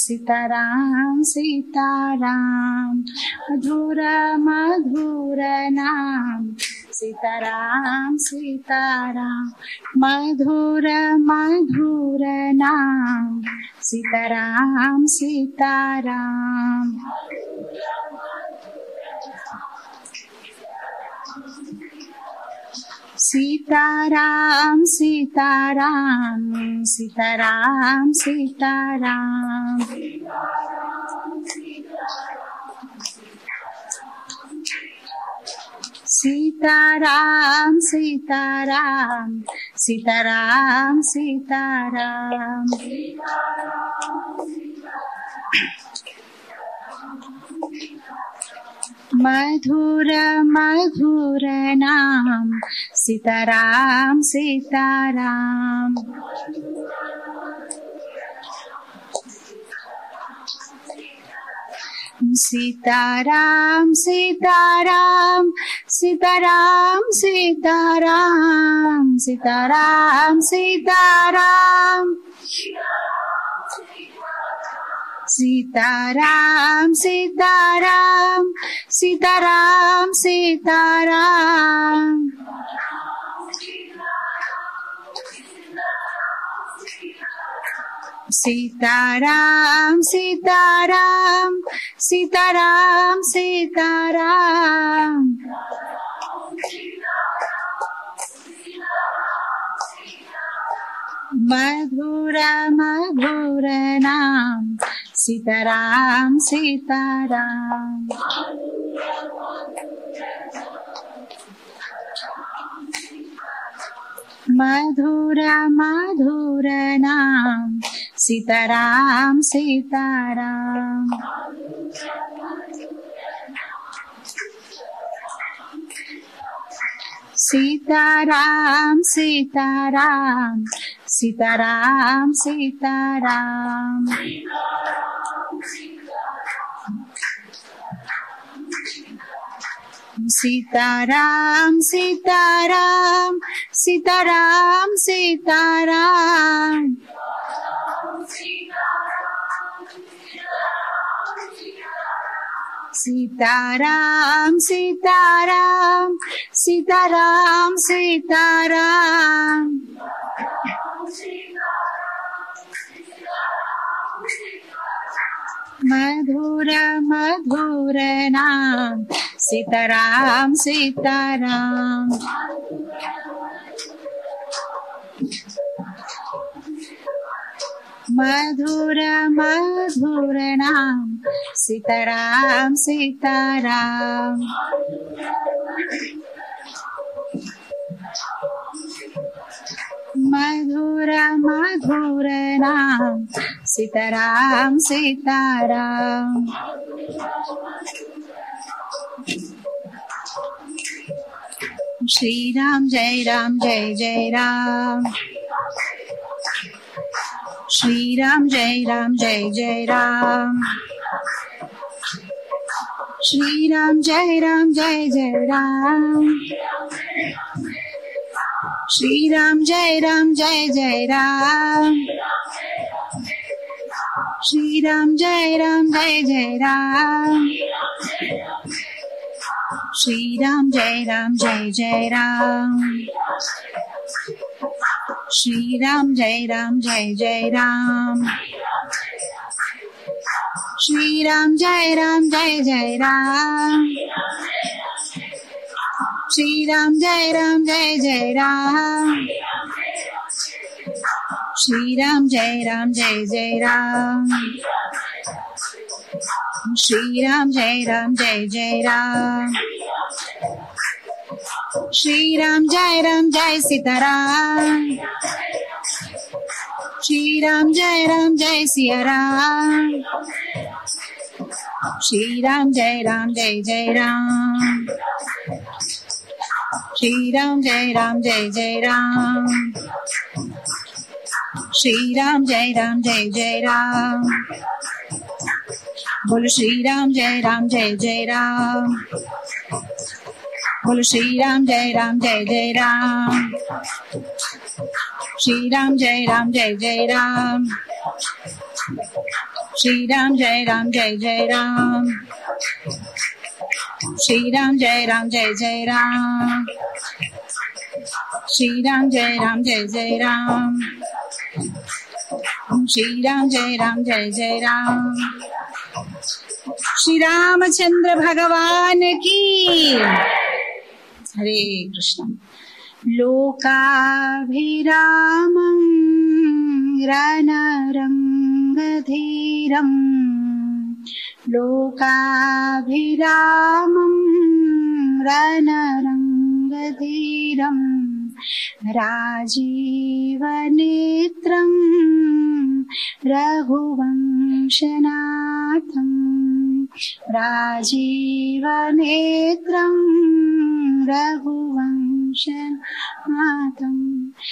सीताराम सीताराम मधुर मधुर नाम सीताराम सीताराम मधुर मधुर नाम सीताराम सीताराम सीताराम सीताराम सीताराम सीताराम सीताराम सीताराम सीताराम सीताराम मधुर मधुर नाम सीताराम सीताराम सीताराम सीताराम सीताराम सीताराम सीताराम सीताराम सीताराम सीताराम सीताराम सीताराम सीताराम सीताराम सीताराम सीताराम मधुर मधुर नाम सीताराम सीताराम मधुर मधुर नाम सीताराम सीताराम सीताराम सीताराम सीताराम सीताराम सीताराम सीताराम सीताराम सीताराम सीताराम सीताराम सीताराम सीताराम मधुर मधुर नाम सीताराम सीताराम मधुर मधुर नाम सीताराम सीताराम मधुर मधुर नाम सीताराम सीताराम श्री राम जय राम जय जय राम श्री राम जय राम जय जय राम श्री राम जय राम जय जय राम श्री राम जय राम जय जय राम श्री राम जय राम जय जय राम श्री राम जय राम जय जय राम श्री राम जय राम जय जय राम श्री राम जय राम जय जय राम श्री राम जय राम जय जय राम श्री राम जय राम जय जय राम श्री राम जय राम जय जय राम श्री राम जय राम जय सीताराम श्री राम जय राम जय सिया राम श्री राम जय राम जय जय राम श्री राम जय राम जय जय राम श्री राम जय राम जय जय राम बोलो श्री राम जय राम जय जय राम बोलो श्री राम जय राम जय जय राम श्री राम जय राम जय जय राम श्री राम जय राम जय जय राम श्री राम जय राम जय जय राम श्री राम जय राम जय जय राम श्री राम जय राम जय जय राम श्री रामचंद्र भगवान की हरे कृष्ण लोकाभिरामं रणरङ्गधीरम् लोकाभिरामं रणरङ्गधीरम् राजीवनेत्रं रघुवंशनाथम् राजीवनेत्रं रघुवंशनाथम्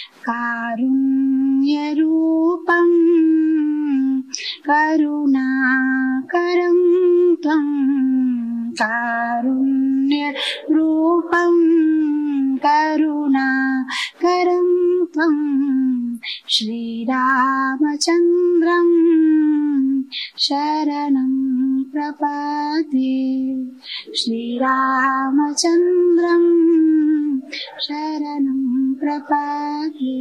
कारुण्यरूपं करुणाकरं त्वं कारुण्यरूपं करुणाकरं त्वं श्रीरामचन्द्रं शरणं प्रपद्ये श्रीरामचन्द्रं शरणं प्रपद्ये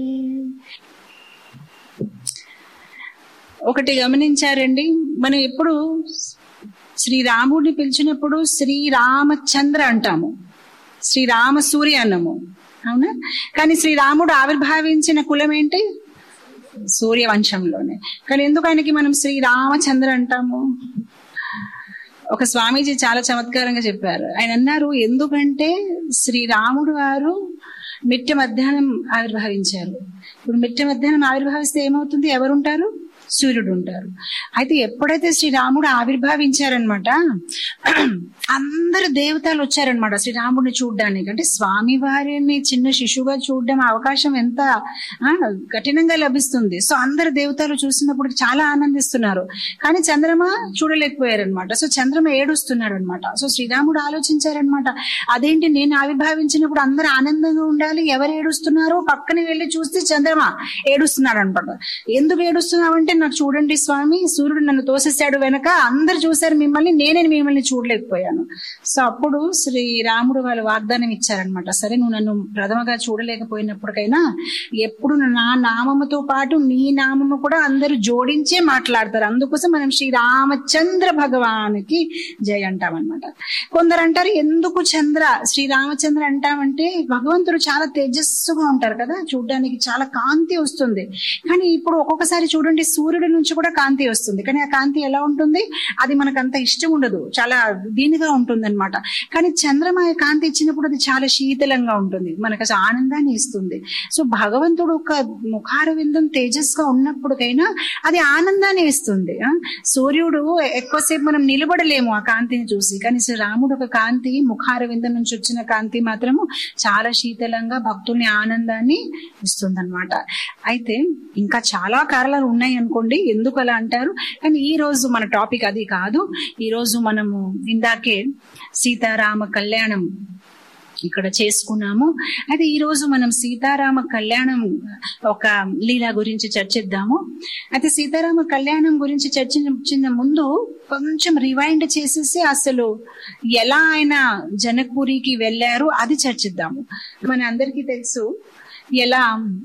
ఒకటి గమనించారండి మనం ఎప్పుడు శ్రీరాముడిని పిలిచినప్పుడు శ్రీరామచంద్ర అంటాము శ్రీరామ సూర్య అన్నము అవునా కానీ శ్రీరాముడు ఆవిర్భావించిన కులం ఏంటి సూర్యవంశంలోనే కానీ ఎందుకు ఆయనకి మనం శ్రీరామచంద్ర అంటాము ఒక స్వామీజీ చాలా చమత్కారంగా చెప్పారు ఆయన అన్నారు ఎందుకంటే శ్రీరాముడు వారు మిట్ట మధ్యాహ్నం ఆవిర్భవించారు ఇప్పుడు మిట్ట మధ్యాహ్నం ఆవిర్భవిస్తే ఏమవుతుంది ఎవరుంటారు సూర్యుడు ఉంటారు అయితే ఎప్పుడైతే శ్రీరాముడు ఆవిర్భవించారనమాట అందరు దేవతలు వచ్చారనమాట శ్రీరాముడిని చూడడానికి అంటే స్వామి వారిని చిన్న శిశువుగా చూడడం అవకాశం ఎంత ఆ, కఠినంగా లభిస్తుంది సో అందరు దేవతలు చూసినప్పుడు చాలా ఆనందిస్తున్నారు కానీ చంద్రమ చూడలేకపోయారనమాట సో చంద్రమ ఏడుస్తున్నాడు అనమాట సో శ్రీరాముడు ఆలోచించారనమాట అదేంటి నేను ఆవిర్భావించినప్పుడు అందరు ఆనందంగా ఉండాలి ఎవరు ఏడుస్తున్నారో పక్కన వెళ్ళి చూస్తే చంద్రమ ఏడుస్తున్నాడు అనమాట ఎందుకు ఏడుస్తున్నావు అంటే నాకు చూడండి స్వామి సూర్యుడు నన్ను తోసేశాడు వెనక అందరు చూశారు మిమ్మల్ని నేనే మిమ్మల్ని చూడలేకపోయాను సో అప్పుడు శ్రీరాముడు వాళ్ళు వాగ్దానం ఇచ్చారనమాట సరే నువ్వు నన్ను ప్రథమగా చూడలేకపోయినప్పటికైనా ఎప్పుడు నా నామముతో పాటు నీ నామము కూడా అందరూ జోడించే మాట్లాడతారు అందుకోసం మనం శ్రీరామచంద్ర భగవానికి జయ అంటామన్నమాట కొందరు అంటారు ఎందుకు చంద్ర శ్రీరామచంద్ర అంటామంటే భగవంతుడు చాలా తేజస్సుగా ఉంటారు కదా చూడడానికి చాలా కాంతి వస్తుంది కానీ ఇప్పుడు ఒక్కొక్కసారి చూడండి సూర్యుడి నుంచి కూడా కాంతి వస్తుంది కానీ ఆ కాంతి ఎలా ఉంటుంది అది మనకు అంత ఇష్టం ఉండదు చాలా దీనిగా ఉంటుంది అనమాట కానీ చంద్రమాయ కాంతి ఇచ్చినప్పుడు అది చాలా శీతలంగా ఉంటుంది మనకు అసలు ఆనందాన్ని ఇస్తుంది సో భగవంతుడు ఒక ముఖార విందం తేజస్గా ఉన్నప్పటికైనా అది ఆనందాన్ని ఇస్తుంది ఆ? సూర్యుడు ఎక్కువసేపు మనం నిలబడలేము ఆ కాంతిని చూసి కానీ శ్రీ రాముడు ఒక కాంతి ముఖార విందం నుంచి వచ్చిన కాంతి మాత్రము చాలా శీతలంగా భక్తుల్ని ఆనందాన్ని ఇస్తుంది అనమాట అయితే ఇంకా చాలా కారణాలు ఉన్నాయి అనుకోండి ఎందుకు అలా అంటారు కానీ ఈ రోజు మన టాపిక్ అది కాదు ఈ రోజు మనము ఇందాకే సీతారామ కళ్యాణం ఇక్కడ చేసుకున్నాము అయితే ఈ రోజు మనం సీతారామ కళ్యాణం ఒక లీల గురించి చర్చిద్దాము అయితే సీతారామ కళ్యాణం గురించి చర్చించిన ముందు కొంచెం రివైండ్ చేసేసి అసలు ఎలా ఆయన జనక్పూరికి వెళ్ళారు అది చర్చిద్దాము మన అందరికీ తెలుసు ఎలా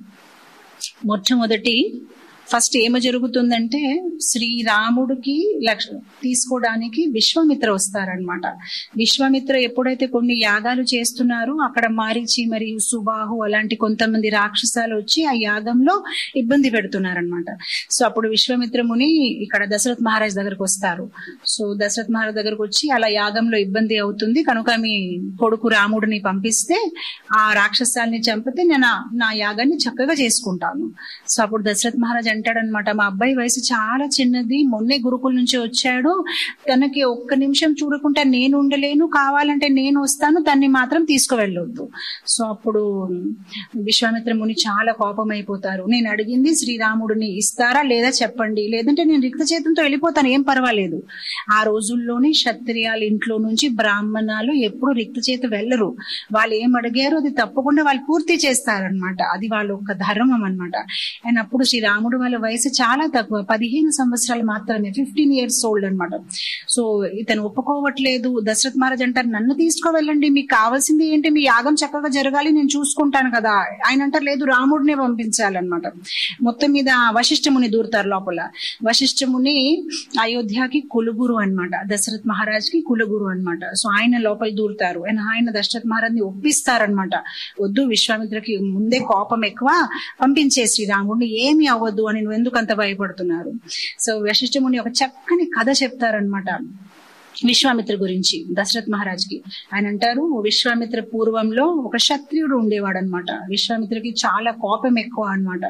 మొట్టమొదటి ఫస్ట్ ఏమి జరుగుతుందంటే శ్రీరాముడికి లక్ష తీసుకోవడానికి విశ్వామిత్ర వస్తారనమాట విశ్వామిత్ర ఎప్పుడైతే కొన్ని యాగాలు చేస్తున్నారో అక్కడ మారిచి మరియు సుబాహు అలాంటి కొంతమంది రాక్షసాలు వచ్చి ఆ యాగంలో ఇబ్బంది పెడుతున్నారనమాట సో అప్పుడు విశ్వామిత్ర ముని ఇక్కడ దశరథ్ మహారాజ్ దగ్గరకు వస్తారు సో దశరథ్ మహారాజ్ దగ్గరకు వచ్చి అలా యాగంలో ఇబ్బంది అవుతుంది కనుక మీ కొడుకు రాముడిని పంపిస్తే ఆ రాక్షసాల్ని చంపితే నేను ఆ- నా యాగాన్ని చక్కగా చేసుకుంటాను సో అప్పుడు దశరథ్ మహారాజ్ అంటాడనమాట మా అబ్బాయి వయసు చాలా చిన్నది మొన్నే గురుకుల నుంచి వచ్చాడు తనకి ఒక్క నిమిషం చూడకుండా నేను ఉండలేను కావాలంటే నేను వస్తాను దాన్ని మాత్రం తీసుకువెళ్ళొద్దు సో అప్పుడు విశ్వామిత్ర ముని చాలా కోపం అయిపోతారు నేను అడిగింది శ్రీరాముడిని ఇస్తారా లేదా చెప్పండి లేదంటే నేను రిక్త చేతంతో వెళ్ళిపోతాను ఏం పర్వాలేదు ఆ రోజుల్లోనే క్షత్రియాల ఇంట్లో నుంచి బ్రాహ్మణాలు ఎప్పుడు రిక్త చేత వెళ్ళరు వాళ్ళు ఏం అడిగారో అది తప్పకుండా వాళ్ళు పూర్తి చేస్తారనమాట అది వాళ్ళ ఒక ధర్మం అన్నమాట అండ్ అప్పుడు శ్రీరాముడు వాళ్ళ వాళ్ళ వయసు చాలా తక్కువ పదిహేను సంవత్సరాలు మాత్రమే ఫిఫ్టీన్ ఇయర్స్ ఓల్డ్ అనమాట సో ఇతను ఒప్పుకోవట్లేదు దశరథ్ మహారాజ్ అంటారు నన్ను తీసుకువెళ్ళండి మీకు కావాల్సింది ఏంటి మీ యాగం చక్కగా జరగాలి నేను చూసుకుంటాను కదా ఆయన అంటారు లేదు రాముడినే పంపించాలన్నమాట మొత్తం మీద వశిష్ఠముని దూరుతారు లోపల వశిష్ఠముని అయోధ్యకి కులుగురు అన్నమాట దశరథ్ మహారాజ్ కి కులుగురు అన్నమాట సో ఆయన లోపల దూరుతారు అండ్ ఆయన దశరథ్ మహారాజ్ ని ఒప్పిస్తారనమాట వద్దు విశ్వామిత్రకి ముందే కోపం ఎక్కువ పంపించే శ్రీరాముడిని ఏమి అవ్వద్దు అని నువ్వు ఎందుకు అంత భయపడుతున్నారు సో వశిష్ఠముని ఒక చక్కని కథ చెప్తారనమాట విశ్వామిత్ర గురించి దశరథ్ మహారాజ్కి ఆయన అంటారు విశ్వామిత్ర పూర్వంలో ఒక క్షత్రియుడు ఉండేవాడు అనమాట విశ్వామిత్రకి చాలా కోపం ఎక్కువ అన్నమాట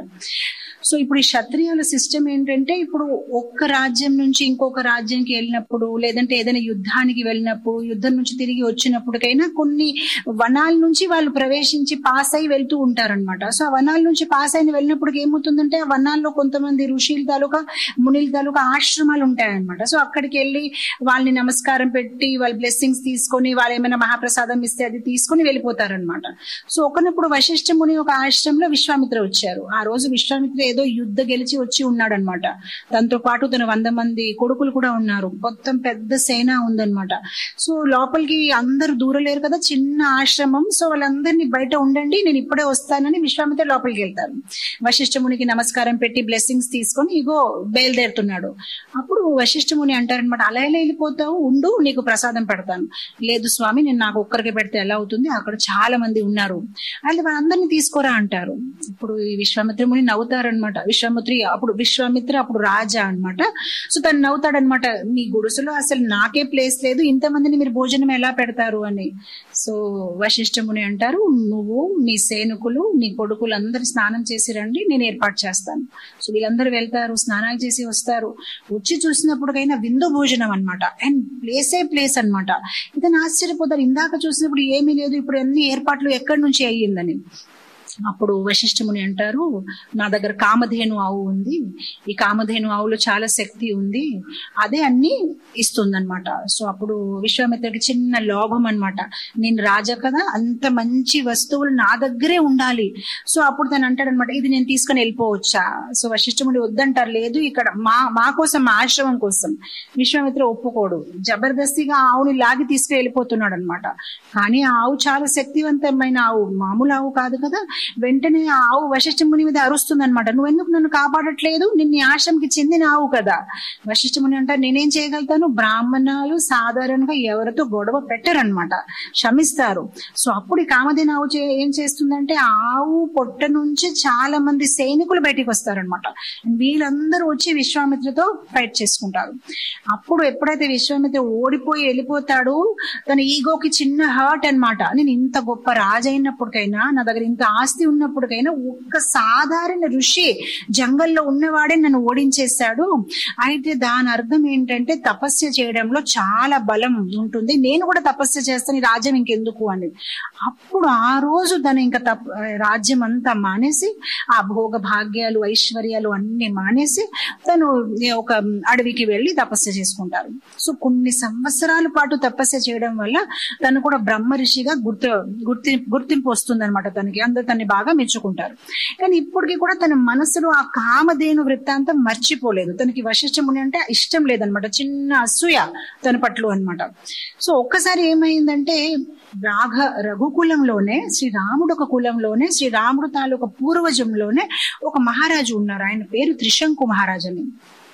సో ఇప్పుడు ఈ క్షత్రియుల సిస్టమ్ ఏంటంటే ఇప్పుడు ఒక్క రాజ్యం నుంచి ఇంకొక రాజ్యంకి వెళ్ళినప్పుడు లేదంటే ఏదైనా యుద్ధానికి వెళ్ళినప్పుడు యుద్ధం నుంచి తిరిగి వచ్చినప్పటికైనా కొన్ని వనాల నుంచి వాళ్ళు ప్రవేశించి పాస్ అయి వెళ్తూ ఉంటారనమాట సో ఆ వనాల నుంచి పాస్ అయిన వెళ్ళినప్పుడు ఏమవుతుందంటే ఆ వనాల్లో కొంతమంది ఋషుల తాలూకా మునిల తాలూకా ఆశ్రమాలు ఉంటాయన్నమాట సో అక్కడికి వెళ్ళి వాళ్ళని నమస్కారం పెట్టి వాళ్ళ బ్లెస్సింగ్స్ తీసుకొని వాళ్ళు ఏమైనా మహాప్రసాదం ఇస్తే అది తీసుకొని వెళ్ళిపోతారనమాట సో ఒకనప్పుడు వశిష్ఠ ముని ఒక ఆశ్రమంలో విశ్వామిత్ర వచ్చారు ఆ రోజు విశ్వామిత్ర ఏదో యుద్ధ గెలిచి వచ్చి ఉన్నాడు అనమాట తనతో పాటు తన వంద మంది కొడుకులు కూడా ఉన్నారు మొత్తం పెద్ద సేన ఉందన్నమాట సో లోపలికి అందరు దూరలేరు కదా చిన్న ఆశ్రమం సో వాళ్ళందరినీ బయట ఉండండి నేను ఇప్పుడే వస్తానని విశ్వామిత్ర లోపలికి వెళ్తారు వశిష్ఠమునికి నమస్కారం పెట్టి బ్లెస్సింగ్స్ తీసుకొని ఇగో బయలుదేరుతున్నాడు అప్పుడు వశిష్ఠముని అంటారనమాట అలా ఎలా వెళ్ళిపోతావు ఉండు నీకు ప్రసాదం పెడతాను లేదు స్వామి నేను నాకు ఒక్కరికి పెడితే ఎలా అవుతుంది అక్కడ చాలా మంది ఉన్నారు అయితే వాళ్ళందరినీ తీసుకోరా అంటారు ఇప్పుడు ఈ విశ్వామిత్రముని నవ్వుతారనమాట విశ్వామిత్రి అప్పుడు విశ్వామిత్ర అప్పుడు రాజా అన్నమాట సో తను నవ్వుతాడనమాట మీ గుడిసెలో అసలు నాకే ప్లేస్ లేదు ఇంతమందిని మీరు భోజనం ఎలా పెడతారు అని సో వశిష్ఠముని అంటారు నువ్వు మీ సేనుకులు నీ కొడుకులు అందరు స్నానం చేసి రండి నేను ఏర్పాటు చేస్తాను సో వీళ్ళందరూ వెళ్తారు స్నానాలు చేసి వస్తారు వచ్చి చూసినప్పటికైనా విందు భోజనం అన్నమాట అండ్ ప్లేసే ప్లేస్ అన్నమాట ఇతను ఆశ్చర్యపోతారు ఇందాక చూసినప్పుడు ఏమీ లేదు ఇప్పుడు అన్ని ఏర్పాట్లు ఎక్కడి నుంచి అయ్యిందని అప్పుడు వశిష్ఠముని అంటారు నా దగ్గర కామధేను ఆవు ఉంది ఈ కామధేను ఆవులో చాలా శక్తి ఉంది అదే అన్ని ఇస్తుందన్నమాట సో అప్పుడు విశ్వామిత్రుడికి చిన్న లోభం అన్నమాట నేను రాజా కదా అంత మంచి వస్తువులు నా దగ్గరే ఉండాలి సో అప్పుడు తను అంటాడు అనమాట ఇది నేను తీసుకొని వెళ్ళిపోవచ్చా సో వశిష్ఠముడి వద్దంటారు లేదు ఇక్కడ మా మా కోసం మా ఆశ్రమం కోసం విశ్వామిత్ర ఒప్పుకోడు జబర్దస్తిగా ఆ ఆవుని లాగి తీసుకు వెళ్ళిపోతున్నాడు అనమాట కానీ ఆ ఆవు చాలా శక్తివంతమైన ఆవు మామూలు ఆవు కాదు కదా వెంటనే ఆ ఆవు వశిష్ఠముని మీద అరుస్తుంది అనమాట నువ్వు ఎందుకు నన్ను కాపాడట్లేదు నిన్ను ఈ ఆశ్రమంకి చెందిన ఆవు కదా వశిష్ఠముని అంటారు నేనేం చేయగలుగుతాను బ్రాహ్మణాలు సాధారణంగా ఎవరితో గొడవ పెట్టరనమాట క్షమిస్తారు సో అప్పుడు ఈ కామధేన ఆవు చే- ఏం చేస్తుందంటే ఆ ఆవు పొట్ట నుంచి చాలా మంది సైనికులు బయటికి వస్తారనమాట వీళ్ళందరూ వచ్చి విశ్వామిత్రతో ఫైట్ చేసుకుంటారు అప్పుడు ఎప్పుడైతే విశ్వామిత్ర ఓడిపోయి వెళ్ళిపోతాడు తన ఈగోకి చిన్న హర్ట్ అన్నమాట నేను ఇంత గొప్ప రాజు అయినప్పటికైనా నా దగ్గర ఇంత ఆస్తి ఉన్నప్పటికైనా ఒక్క సాధారణ ఋషి జంగల్లో ఉన్నవాడే నన్ను ఓడించేశాడు అయితే దాని అర్థం ఏంటంటే తపస్య చేయడంలో చాలా బలం ఉంటుంది నేను కూడా తపస్య చేస్తాను ఈ రాజ్యం ఇంకెందుకు అని అప్పుడు ఆ రోజు తను ఇంకా తప్ రాజ్యం అంతా మానేసి ఆ భోగ భాగ్యాలు ఐశ్వర్యాలు అన్ని మానేసి తను ఒక అడవికి వెళ్ళి తపస్య చేసుకుంటారు సో కొన్ని సంవత్సరాల పాటు తపస్య చేయడం వల్ల తను కూడా బ్రహ్మ ఋషిగా గుర్తు గుర్తి గుర్తింపు వస్తుంది అనమాట తనకి అందరు తన్ని బాగా మెచ్చుకుంటారు కానీ ఇప్పటికీ కూడా తన మనసులో ఆ కామధేను వృత్తాంతం మర్చిపోలేదు తనకి వశిష్ఠముని అంటే ఇష్టం లేదనమాట చిన్న అసూయ తన పట్ల అన్నమాట సో ఒక్కసారి ఏమైందంటే రాఘ రఘుకులంలోనే శ్రీరాముడు ఒక కులంలోనే శ్రీరాముడు తాలూకా పూర్వజంలోనే ఒక మహారాజు ఉన్నారు ఆయన పేరు త్రిశంకు మహారాజు అని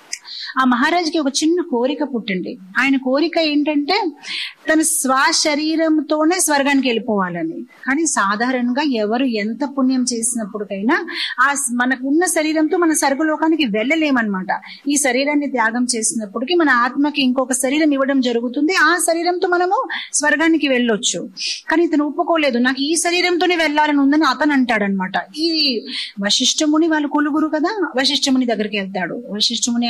ఆ మహారాజుకి ఒక చిన్న కోరిక పుట్టింది ఆయన కోరిక ఏంటంటే తన స్వశరీరంతోనే స్వర్గానికి వెళ్ళిపోవాలని కానీ సాధారణంగా ఎవరు ఎంత పుణ్యం చేసినప్పటికైనా ఆ స్- మనకున్న శరీరంతో మన స్వర్గలోకానికి వెళ్ళలేమన్నమాట ఈ శరీరాన్ని త్యాగం చేసినప్పటికీ మన ఆత్మకి ఇంకొక శరీరం ఇవ్వడం జరుగుతుంది ఆ శరీరంతో మనము స్వర్గానికి వెళ్ళొచ్చు కానీ ఇతను ఒప్పుకోలేదు నాకు ఈ శరీరంతోనే వెళ్ళాలని ఉందని అతను అంటాడనమాట ఈ వశిష్ఠముని వాళ్ళు కొలుగురు కదా వశిష్ఠముని దగ్గరికి వెళ్తాడు వశిష్ఠముని అంటాడు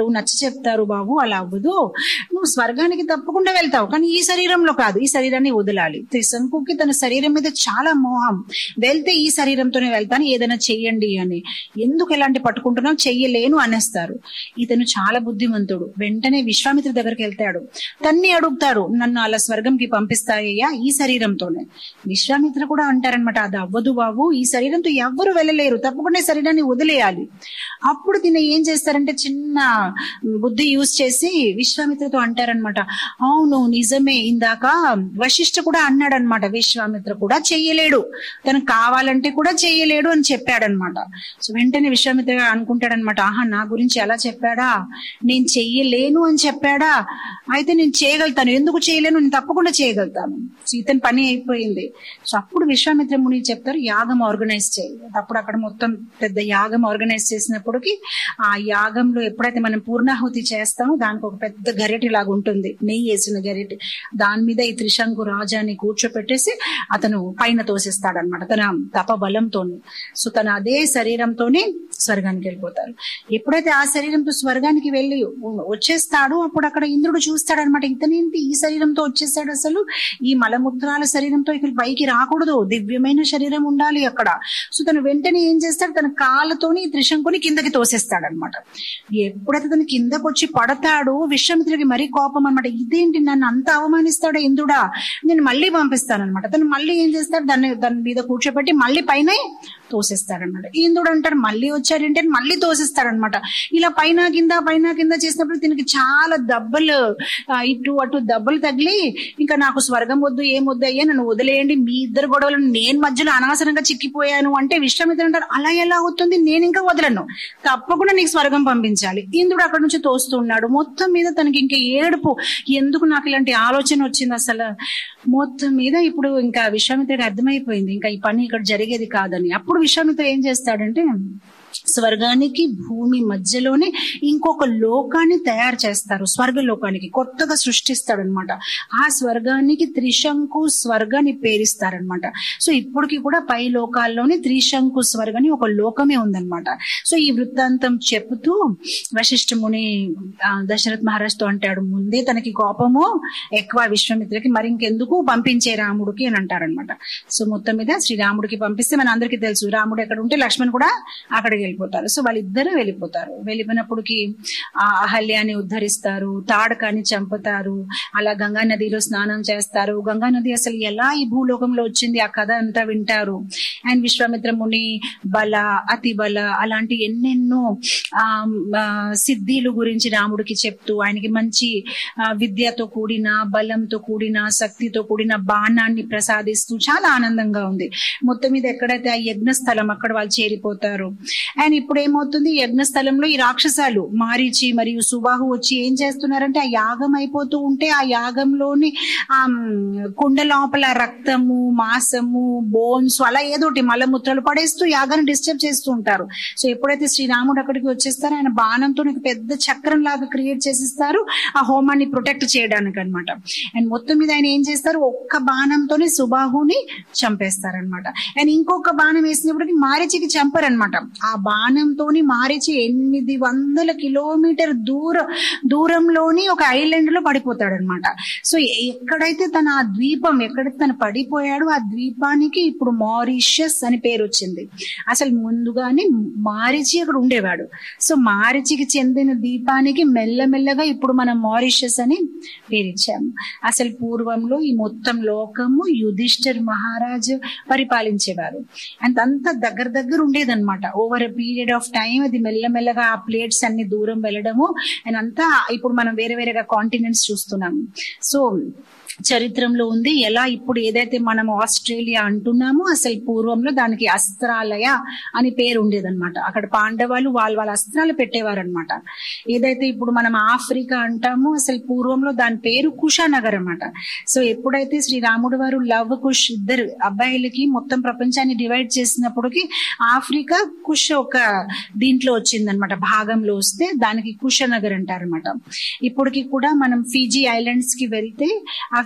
నచ్చ చెప్తారు బాబు అలా అవ్వదు నువ్వు స్వర్గానికి తప్పకుండా వెళ్తావు కానీ ఈ శరీరంలో కాదు ఈ శరీరాన్ని వదలాలి త్రిశంకుకి తన శరీరం మీద చాలా మోహం వెళ్తే ఈ శరీరంతోనే వెళ్తాను ఏదైనా చెయ్యండి అని ఎందుకు ఎలాంటి పట్టుకుంటున్నావు చెయ్యలేను అనేస్తారు ఇతను చాలా బుద్ధిమంతుడు వెంటనే విశ్వామిత్ర దగ్గరికి వెళ్తాడు తన్ని అడుగుతాడు నన్ను అలా స్వర్గంకి పంపిస్తాయ్యా ఈ శరీరంతోనే విశ్వామిత్ర కూడా అంటారనమాట అది అవ్వదు బాబు ఈ శరీరంతో ఎవ్వరు వెళ్ళలేరు తప్పకుండా ఈ శరీరాన్ని వదిలేయాలి అప్పుడు దీన్ని ఏం చేస్తారంటే చిన్న బుద్ధి యూజ్ చేసి విశ్వామిత్రతో అంటారనమాట అవును నిజమే ఇందాక వశిష్ఠ కూడా అన్నాడనమాట విశ్వామిత్ర కూడా చెయ్యలేడు తను కావాలంటే కూడా చెయ్యలేడు అని చెప్పాడనమాట సో వెంటనే విశ్వామిత్ర అనుకుంటాడనమాట ఆహా నా గురించి ఎలా చెప్పాడా నేను చెయ్యలేను అని చెప్పాడా అయితే నేను చేయగలుగుతాను ఎందుకు చేయలేను నేను తప్పకుండా చేయగలుగుతాను సో ఇతని పని అయిపోయింది సో అప్పుడు విశ్వామిత్ర ముని చెప్తారు యాగం ఆర్గనైజ్ చేయాలి అప్పుడు అక్కడ మొత్తం పెద్ద యాగం ఆర్గనైజ్ చేసినప్పటికి ఆ యాగంలో ఎప్పుడైతే మనం పూర్ణాహుతి చేస్తామో దానికి ఒక పెద్ద గరిటె లాగా ఉంటుంది నెయ్యి వేసిన గరిటె దాని మీద ఈ త్రిశంకు రాజాని కూర్చోపెట్టేసి అతను పైన తోసేస్తాడనమాట తన తప బలంతోని సో తన అదే శరీరంతోనే స్వర్గానికి వెళ్ళిపోతారు ఎప్పుడైతే ఆ శరీరంతో స్వర్గానికి వెళ్ళి వచ్చేస్తాడో అప్పుడు అక్కడ ఇంద్రుడు చూస్తాడనమాట ఇతనేంటి ఈ శరీరంతో వచ్చేసాడు అసలు ఈ మలమూత్రాల శరీరంతో ఇక్కడ పైకి రాకూడదు దివ్యమైన శరీరం ఉండాలి అక్కడ సో తను వెంటనే ఏం చేస్తాడు తన కాళ్ళతోని ఈ త్రిశంకుని కిందకి తోసేస్తాడనమాట ఎప్పుడైతే తను కిందకు వచ్చి పడతాడో విశ్వామిత్రుడికి మరీ కోపం అనమాట ఇదేంటి నన్ను అంత అవమానిస్తాడు ఇంద్రుడా నేను మళ్ళీ పంపిస్తానన్నమాట తను మళ్ళీ ఏం చేస్తాడు దాన్ని దాని మీద కూర్చోబెట్టి మళ్ళీ పైన తోసేస్తాడనమాట ఇంద్రుడు అంటాడు మళ్ళీ వచ్చాడంటే మళ్ళీ తోసేస్తాడనమాట ఇలా పైన కింద పైన కింద చేసినప్పుడు దీనికి చాలా దెబ్బలు ఆ, ఇటు అటు దెబ్బలు తగిలి ఇంకా నాకు స్వర్గం వద్దు ఏం వద్దు అయ్యా నన్ను వదిలేయండి మీ ఇద్దరు గొడవలు నేను మధ్యలో అనవసరంగా చిక్కిపోయాను అంటే విశ్వామిత్రుడు అంటారు అలా ఎలా అవుతుంది నేను ఇంకా వదలను తప్పకుండా నీకు స్వర్గం పంపించాలి ఇంద్రుడు అక్కడ నుంచి తోస్తున్నాడు మొత్తం మీద తనకి ఇంకా ఏడుపు ఎందుకు నాకు ఇలాంటి ఆలోచన వచ్చింది అసలు మొత్తం మీద ఇప్పుడు ఇంకా విశ్వామిత్రుడికి అర్థమైపోయింది ఇంకా ఈ పని ఇక్కడ జరిగేది కాదని అప్పుడు విశ్వామిత్రుడు ఏం చేస్తాడంటే స్వర్గానికి భూమి మధ్యలోనే ఇంకొక లోకాన్ని తయారు చేస్తారు స్వర్గ లోకానికి కొత్తగా సృష్టిస్తాడు అనమాట ఆ స్వర్గానికి త్రిశంకు స్వర్గాన్ని పేరిస్తారనమాట సో ఇప్పటికి కూడా పై లోకాల్లోనే త్రిశంకు స్వర్గని ఒక లోకమే ఉందన్నమాట సో ఈ వృత్తాంతం చెబుతూ వశిష్ఠ ముని ఆ, దశరథ్ మహారాజ్తో అంటాడు ముందే తనకి కోపము ఎక్కువ విశ్వామిత్రకి మరి ఇంకెందుకు పంపించే రాముడికి అని అంటారనమాట సో మొత్తం మీద శ్రీరాముడికి పంపిస్తే మన అందరికీ తెలుసు రాముడు ఎక్కడ ఉంటే లక్ష్మణ్ కూడా అక్కడికి వెళ్ళిపోతారు సో వాళ్ళిద్దరూ వెళ్ళిపోతారు వెళ్ళిపోయినప్పటికి ఆ అహల్యాన్ని ఉద్ధరిస్తారు తాడకాన్ని చంపుతారు అలా గంగా నదిలో స్నానం చేస్తారు గంగా నది అసలు ఎలా ఈ భూలోకంలో వచ్చింది ఆ కథ అంతా వింటారు అండ్ విశ్వామిత్ర ముని బల అతి బల అలాంటి ఎన్నెన్నో ఆ ఆ, సిద్ధిలు గురించి రాముడికి చెప్తూ ఆయనకి మంచి ఆ, విద్యతో కూడిన బలంతో కూడిన శక్తితో కూడిన బాణాన్ని ప్రసాదిస్తూ చాలా ఆనందంగా ఉంది మొత్తం మీద ఎక్కడైతే ఆ యజ్ఞ స్థలం అక్కడ వాళ్ళు చేరిపోతారు అండ్ ఇప్పుడు ఏమవుతుంది ఈ యజ్ఞ స్థలంలో ఈ రాక్షసాలు మారీచి మరియు సుబాహు వచ్చి ఏం చేస్తున్నారంటే ఆ యాగం అయిపోతూ ఉంటే ఆ యాగంలోని ఆ మ్, కుండ లోపల రక్తము మాసము బోన్స్ అలా ఏదోటి మలమూత్రాలు పడేస్తూ యాగాన్ని డిస్టర్బ్ చేస్తూ ఉంటారు సో ఎప్పుడైతే శ్రీరాముడు అక్కడికి వచ్చేస్తారో ఆయన బాణంతో నీకు పెద్ద చక్రం లాగా క్రియేట్ చేసిస్తారు ఆ హోమాన్ని ప్రొటెక్ట్ చేయడానికి అన్నమాట అండ్ మొత్తం మీద ఆయన ఏం చేస్తారు ఒక్క బాణంతోనే సుబాహుని చంపేస్తారనమాట అండ్ ఇంకొక బాణం వేసినప్పటికి మారిచికి చంపరనమాట ఆ బాణంతోని మారిచి ఎనిమిది వందల కిలోమీటర్ దూర దూరంలోని ఒక ఐలాండ్ లో పడిపోతాడనమాట సో ఎక్కడైతే తన ఆ ద్వీపం ఎక్కడైతే తను పడిపోయాడో ఆ ద్వీపానికి ఇప్పుడు మారిషస్ అని పేరు వచ్చింది అసలు ముందుగానే మారిచి అక్కడ ఉండేవాడు సో మారిచికి చెందిన ద్వీపానికి మెల్లమెల్లగా ఇప్పుడు మనం మారిషస్ అని పేరిచ్చాము అసలు పూర్వంలో ఈ మొత్తం లోకము యుధిష్ఠర్ మహారాజు పరిపాలించేవారు అండ్ అంతా దగ్గర దగ్గర ఉండేదన్నమాట over a period of time అది మెల్లమెల్లగా ఆ ప్లేట్స్ అన్ని దూరం వెళ్ళడము అండ్ అంతా ఇప్పుడు మనం వేరే వేరేగా కాంటినెంట్స్ చూస్తున్నాము సో చరిత్రలో ఉంది ఎలా ఇప్పుడు ఏదైతే మనం ఆస్ట్రేలియా అంటున్నామో అసలు పూర్వంలో దానికి అస్త్రాలయ అని పేరు ఉండేదన్నమాట అక్కడ పాండవాలు వాళ్ళ వాళ్ళ అస్త్రాలు పెట్టేవారనమాట ఏదైతే ఇప్పుడు మనం ఆఫ్రికా అంటామో అసలు పూర్వంలో దాని పేరు కుషానగర్ అన్నమాట సో ఎప్పుడైతే శ్రీరాముడు వారు లవ్ కుష్ ఇద్దరు అబ్బాయిలకి మొత్తం ప్రపంచాన్ని డివైడ్ చేసినప్పటికి ఆఫ్రికా కుష్ ఒక దీంట్లో వచ్చిందనమాట భాగంలో వస్తే దానికి కుషనగర్ అంటారనమాట ఇప్పటికి కూడా మనం ఫీజీ ఐలాండ్స్ కి వెళ్తే ఆ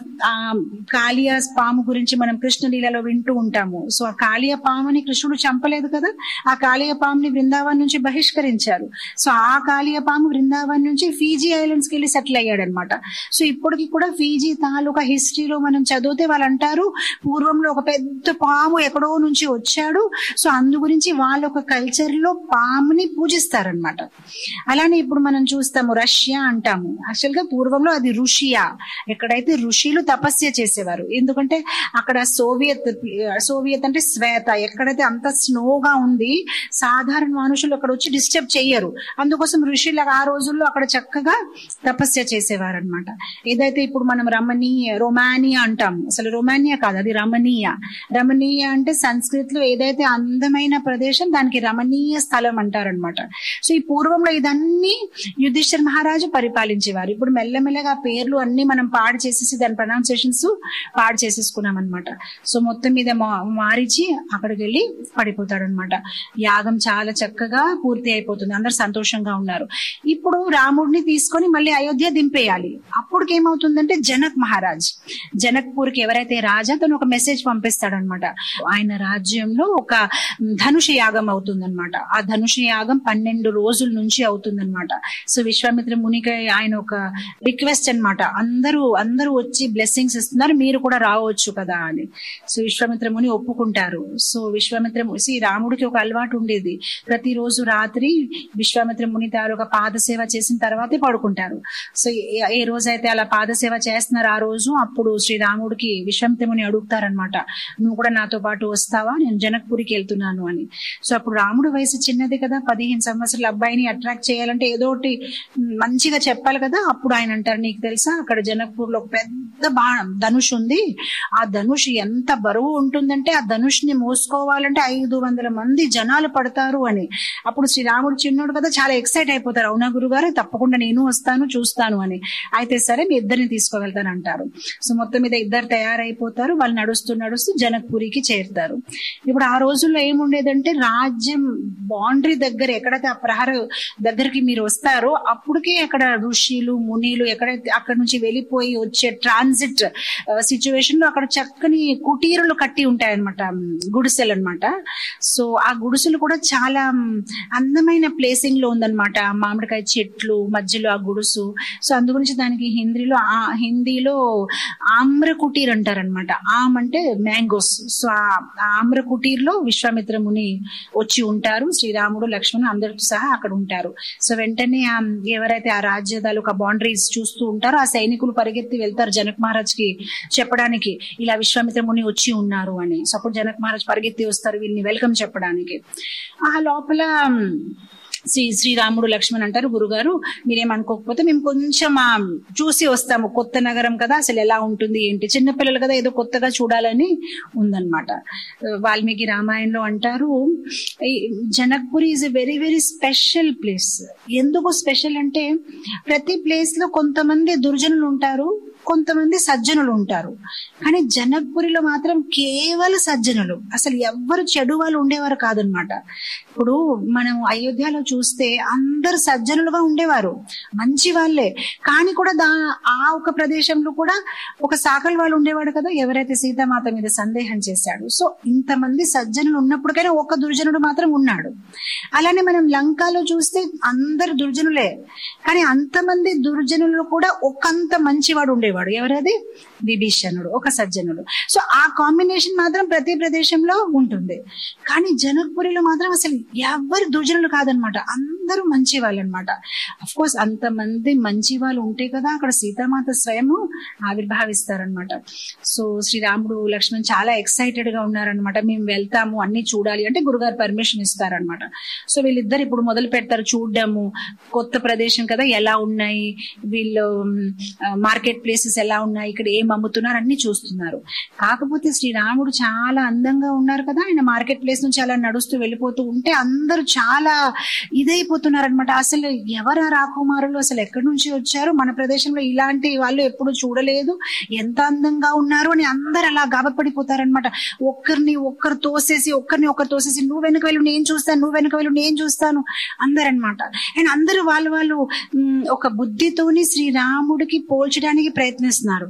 ఆ కాళియా పాము గురించి మనం కృష్ణలీలలో వింటూ ఉంటాము సో ఆ కాళియ పాముని కృష్ణుడు చంపలేదు కదా ఆ కాళియ పాముని బృందావన్ నుంచి బహిష్కరించారు సో ఆ కాళియ పాము బృందావన్ నుంచి ఫీజీ ఐలాండ్స్ కి వెళ్ళి సెటిల్ అయ్యాడు అనమాట సో ఇప్పటికి కూడా ఫీజీ తాలూకా హిస్టరీలో మనం చదివితే వాళ్ళు అంటారు పూర్వంలో ఒక పెద్ద పాము ఎక్కడో నుంచి వచ్చాడు సో అందు గురించి వాళ్ళ ఒక కల్చర్ లో పాముని పూజిస్తారనమాట అలానే ఇప్పుడు మనం చూస్తాము రష్యా అంటాము యాక్చువల్ గా పూర్వంలో అది రుషియా ఎక్కడైతే ఋషులు తపస్య చేసేవారు ఎందుకంటే అక్కడ సోవియత్ సోవియత్ అంటే శ్వేత ఎక్కడైతే అంత స్నోగా ఉంది సాధారణ మనుషులు అక్కడ వచ్చి డిస్టర్బ్ చెయ్యరు అందుకోసం ఋషులు ఆ రోజుల్లో అక్కడ చక్కగా తపస్య చేసేవారు అనమాట ఏదైతే ఇప్పుడు మనం రమణీయ రొమానియా అంటాము అసలు రొమానియా కాదు అది రమణీయ రమణీయ అంటే సంస్కృతిలో ఏదైతే అందమైన ప్రదేశం దానికి రమణీయ స్థలం అంటారనమాట సో ఈ పూర్వంలో ఇదన్నీ యుధిష్ఠిర్ మహారాజు పరిపాలించేవారు ఇప్పుడు మెల్లమెల్లగా పేర్లు అన్ని మనం పాడు చేసేసి దాని ప్రొనౌన్సియేషన్స్ పాడు చేసేసుకున్నాం అనమాట సో మొత్తం మీద మా- మారిచి అక్కడికి వెళ్ళి పడిపోతాడు అనమాట యాగం చాలా చక్కగా పూర్తి అయిపోతుంది అందరు సంతోషంగా ఉన్నారు ఇప్పుడు రాముడిని తీసుకొని మళ్ళీ అయోధ్య దింపేయాలి అప్పటికి ఏమవుతుందంటే జనక్ మహారాజ్ జనక్పూర్ కి ఎవరైతే రాజా తను ఒక మెసేజ్ పంపిస్తాడనమాట ఆయన రాజ్యంలో ఒక ధనుష యాగం అవుతుందన్నమాట ఆ ధనుష యాగం పన్నెండు రోజుల నుంచి అవుతుందన్నమాట సో విశ్వామిత్ర మునికి ఆయన ఒక రిక్వెస్ట్ అన్నమాట అందరూ అందరూ వచ్చి బ్లెస్సింగ్స్ ఇస్తున్నారు మీరు కూడా రావచ్చు కదా అని సో విశ్వామిత్ర ముని ఒప్పుకుంటారు సో విశ్వామిత్ర ము- see, రాముడికి ఒక అలవాటు ఉండేది ప్రతిరోజు రాత్రి విశ్వామిత్ర ముని తాలూకా పాదసేవ చేసిన తర్వాతే పడుకుంటారు సో ఏ- ఏ రోజైతే అలా పాదసేవ చేస్తున్నారు ఆ రోజు అప్పుడు శ్రీరాముడికి విశ్వామిత్ర ముని అడుగుతారనమాట నువ్వు కూడా నాతో పాటు వస్తావా నేను జనక్పూరికి వెళ్తున్నాను అని సో అప్పుడు రాముడు వయసు చిన్నది కదా పదిహేను సంవత్సరాల అబ్బాయిని అట్రాక్ట్ చేయాలంటే ఏదో ఒకటి మంచిగా చెప్పాలి కదా అప్పుడు ఆయన అంటారు నీకు తెలుసా అక్కడ జనక్పూర్ లో ఒక పెద్ద బాణం ధనుష్ ఉంది ఆ ధనుష్ ఎంత బరువు ఉంటుందంటే ఆ ధనుష్ ని మోసుకోవాలంటే ఐదు వందల మంది జనాలు పడతారు అని అప్పుడు శ్రీరాముడు చిన్నోడు కదా చాలా ఎక్సైట్ అయిపోతారు అవునా గురుగారు తప్పకుండా నేను వస్తాను చూస్తాను అని అయితే సరే మీ ఇద్దరిని తీసుకువెళ్తాను అంటారు సో మొత్తం మీద ఇద్దరు తయారైపోతారు వాళ్ళు నడుస్తూ నడుస్తూ జనక్పూరికి చేరుతారు ఇప్పుడు ఆ రోజుల్లో ఏముండేదంటే రాజ్యం బౌండరీ దగ్గర ఎక్కడైతే ఆ ప్రహార దగ్గరికి మీరు వస్తారో అప్పటికే అక్కడ ఋషులు మునిలు ఎక్కడైతే అక్కడ నుంచి వెళ్ళిపోయి వచ్చే ట్రాన్సిట్ సిచ్యువేషన్ లో అక్కడ చక్కని కుటీరులు కట్టి ఉంటాయి అనమాట గుడిసెలు అన్నమాట సో ఆ గుడిసెలు కూడా చాలా మ్, అందమైన ప్లేసింగ్ లో ఉందన్నమాట మామిడికాయ చెట్లు మధ్యలో ఆ గుడుసు సో అందు గురించి దానికి హిందీలో ఆ హిందీలో ఆమ్ర కుటీర్ అంటారనమాట ఆమ్ అంటే మ్యాంగోస్ సో ఆ ఆ ఆమ్ర కుటీర్లో విశ్వామిత్ర ముని వచ్చి ఉంటారు శ్రీరాముడు లక్ష్మణుడు అందరితో సహా అక్కడ ఉంటారు సో వెంటనే ఆ ఎవరైతే ఆ రాజ్య తాలూకా బౌండరీస్ చూస్తూ ఉంటారో ఆ సైనికులు పరిగెత్తి వెళ్తారు జనక్ మహారాజ్ కి చెప్పడానికి ఇలా విశ్వామిత్ర ముని వచ్చి ఉన్నారు అని సో అప్పుడు జనక్ మహారాజ్ పరిగెత్తి వస్తారు వీళ్ళని వెల్కమ్ చెప్పడానికి ఆ లోపల శ్రీ శ్రీరాముడు లక్ష్మణ్ అంటారు గురుగారు మీరేమనుకోకపోతే మేము కొంచెం ఆ, చూసి వస్తాము కొత్త నగరం కదా అసలు ఎలా ఉంటుంది ఏంటి చిన్నపిల్లలు కదా ఏదో కొత్తగా చూడాలని ఉందన్నమాట వాల్మీకి రామాయణంలో అంటారు ఈ Janakpuri is a very very special place ఎందుకు స్పెషల్ అంటే ప్రతి ప్లేస్ లో కొంతమంది దుర్జనులు ఉంటారు కొంతమంది సజ్జనులు ఉంటారు కానీ జనక్పురిలో మాత్రం కేవలం సజ్జనులు అసలు ఎవ్వరు చెడు వాళ్ళు ఉండేవారు కాదనమాట ఇప్పుడు మనం అయోధ్యలో చూస్తే అందరు సజ్జనులుగా ఉండేవారు మంచి వాళ్ళే కానీ కూడా దా ఆ ఒక ప్రదేశంలో కూడా ఒక సాకల్ వాళ్ళు ఉండేవాడు కదా ఎవరైతే సీతామాత మీద సందేహం చేశాడు సో ఇంతమంది సజ్జనులు ఉన్నప్పటికైనా ఒక దుర్జనుడు మాత్రం ఉన్నాడు అలానే మనం లంకాలో చూస్తే అందరు దుర్జనులే కానీ అంతమంది దుర్జనులు కూడా ఒకంత మంచివాడు ఉండేవాడు ఎవరది విభీషణుడు ఒక సజ్జనుడు సో ఆ కాంబినేషన్ మాత్రం ప్రతి ప్రదేశంలో ఉంటుంది కానీ జనక్పురిలో మాత్రం అసలు ఎవరు దుర్జనులు కాదనమాట అందరూ మంచి వాళ్ళు అనమాట అఫ్ కోర్స్ అంతమంది మంచి వాళ్ళు ఉంటే కదా అక్కడ సీతామాత స్వయము ఆవిర్భావిస్తారనమాట సో శ్రీరాముడు లక్ష్మణ్ చాలా ఎక్సైటెడ్ గా ఉన్నారనమాట మేము వెళ్తాము అన్ని చూడాలి అంటే గురుగారు పర్మిషన్ ఇస్తారనమాట సో వీళ్ళిద్దరు ఇప్పుడు మొదలు పెడతారు చూడడము కొత్త ప్రదేశం కదా ఎలా ఉన్నాయి వీళ్ళు మార్కెట్ ప్లేసెస్ ఎలా ఉన్నాయి ఇక్కడ ఏం అమ్ముతున్నారు అన్ని చూస్తున్నారు కాకపోతే శ్రీరాముడు చాలా అందంగా ఉన్నారు కదా ఆయన మార్కెట్ ప్లేస్ నుంచి అలా నడుస్తూ వెళ్ళిపోతూ ఉంటే అందరూ చాలా ఇదైపోతున్నారు అనమాట అసలు ఎవరా రాకుమారులు అసలు ఎక్కడి నుంచి వచ్చారు మన ప్రదేశంలో ఇలాంటి వాళ్ళు ఎప్పుడు చూడలేదు ఎంత అందంగా ఉన్నారు అని అందరు అలా గాబపడిపోతారనమాట ఒక్కరిని ఒక్కరు తోసేసి ఒక్కరిని ఒక్కరు తోసేసి నువ్వు వెనక వెళ్ళు నేను చూస్తాను నువ్వు వెనక వెళ్ళు నేను చూస్తాను అందరనమాట అండ్ అందరూ వాళ్ళు వాళ్ళు మ్, ఒక బుద్ధితోని శ్రీరాముడికి పోల్చడానికి ప్రయత్నిస్తున్నారు ఎవరొకరు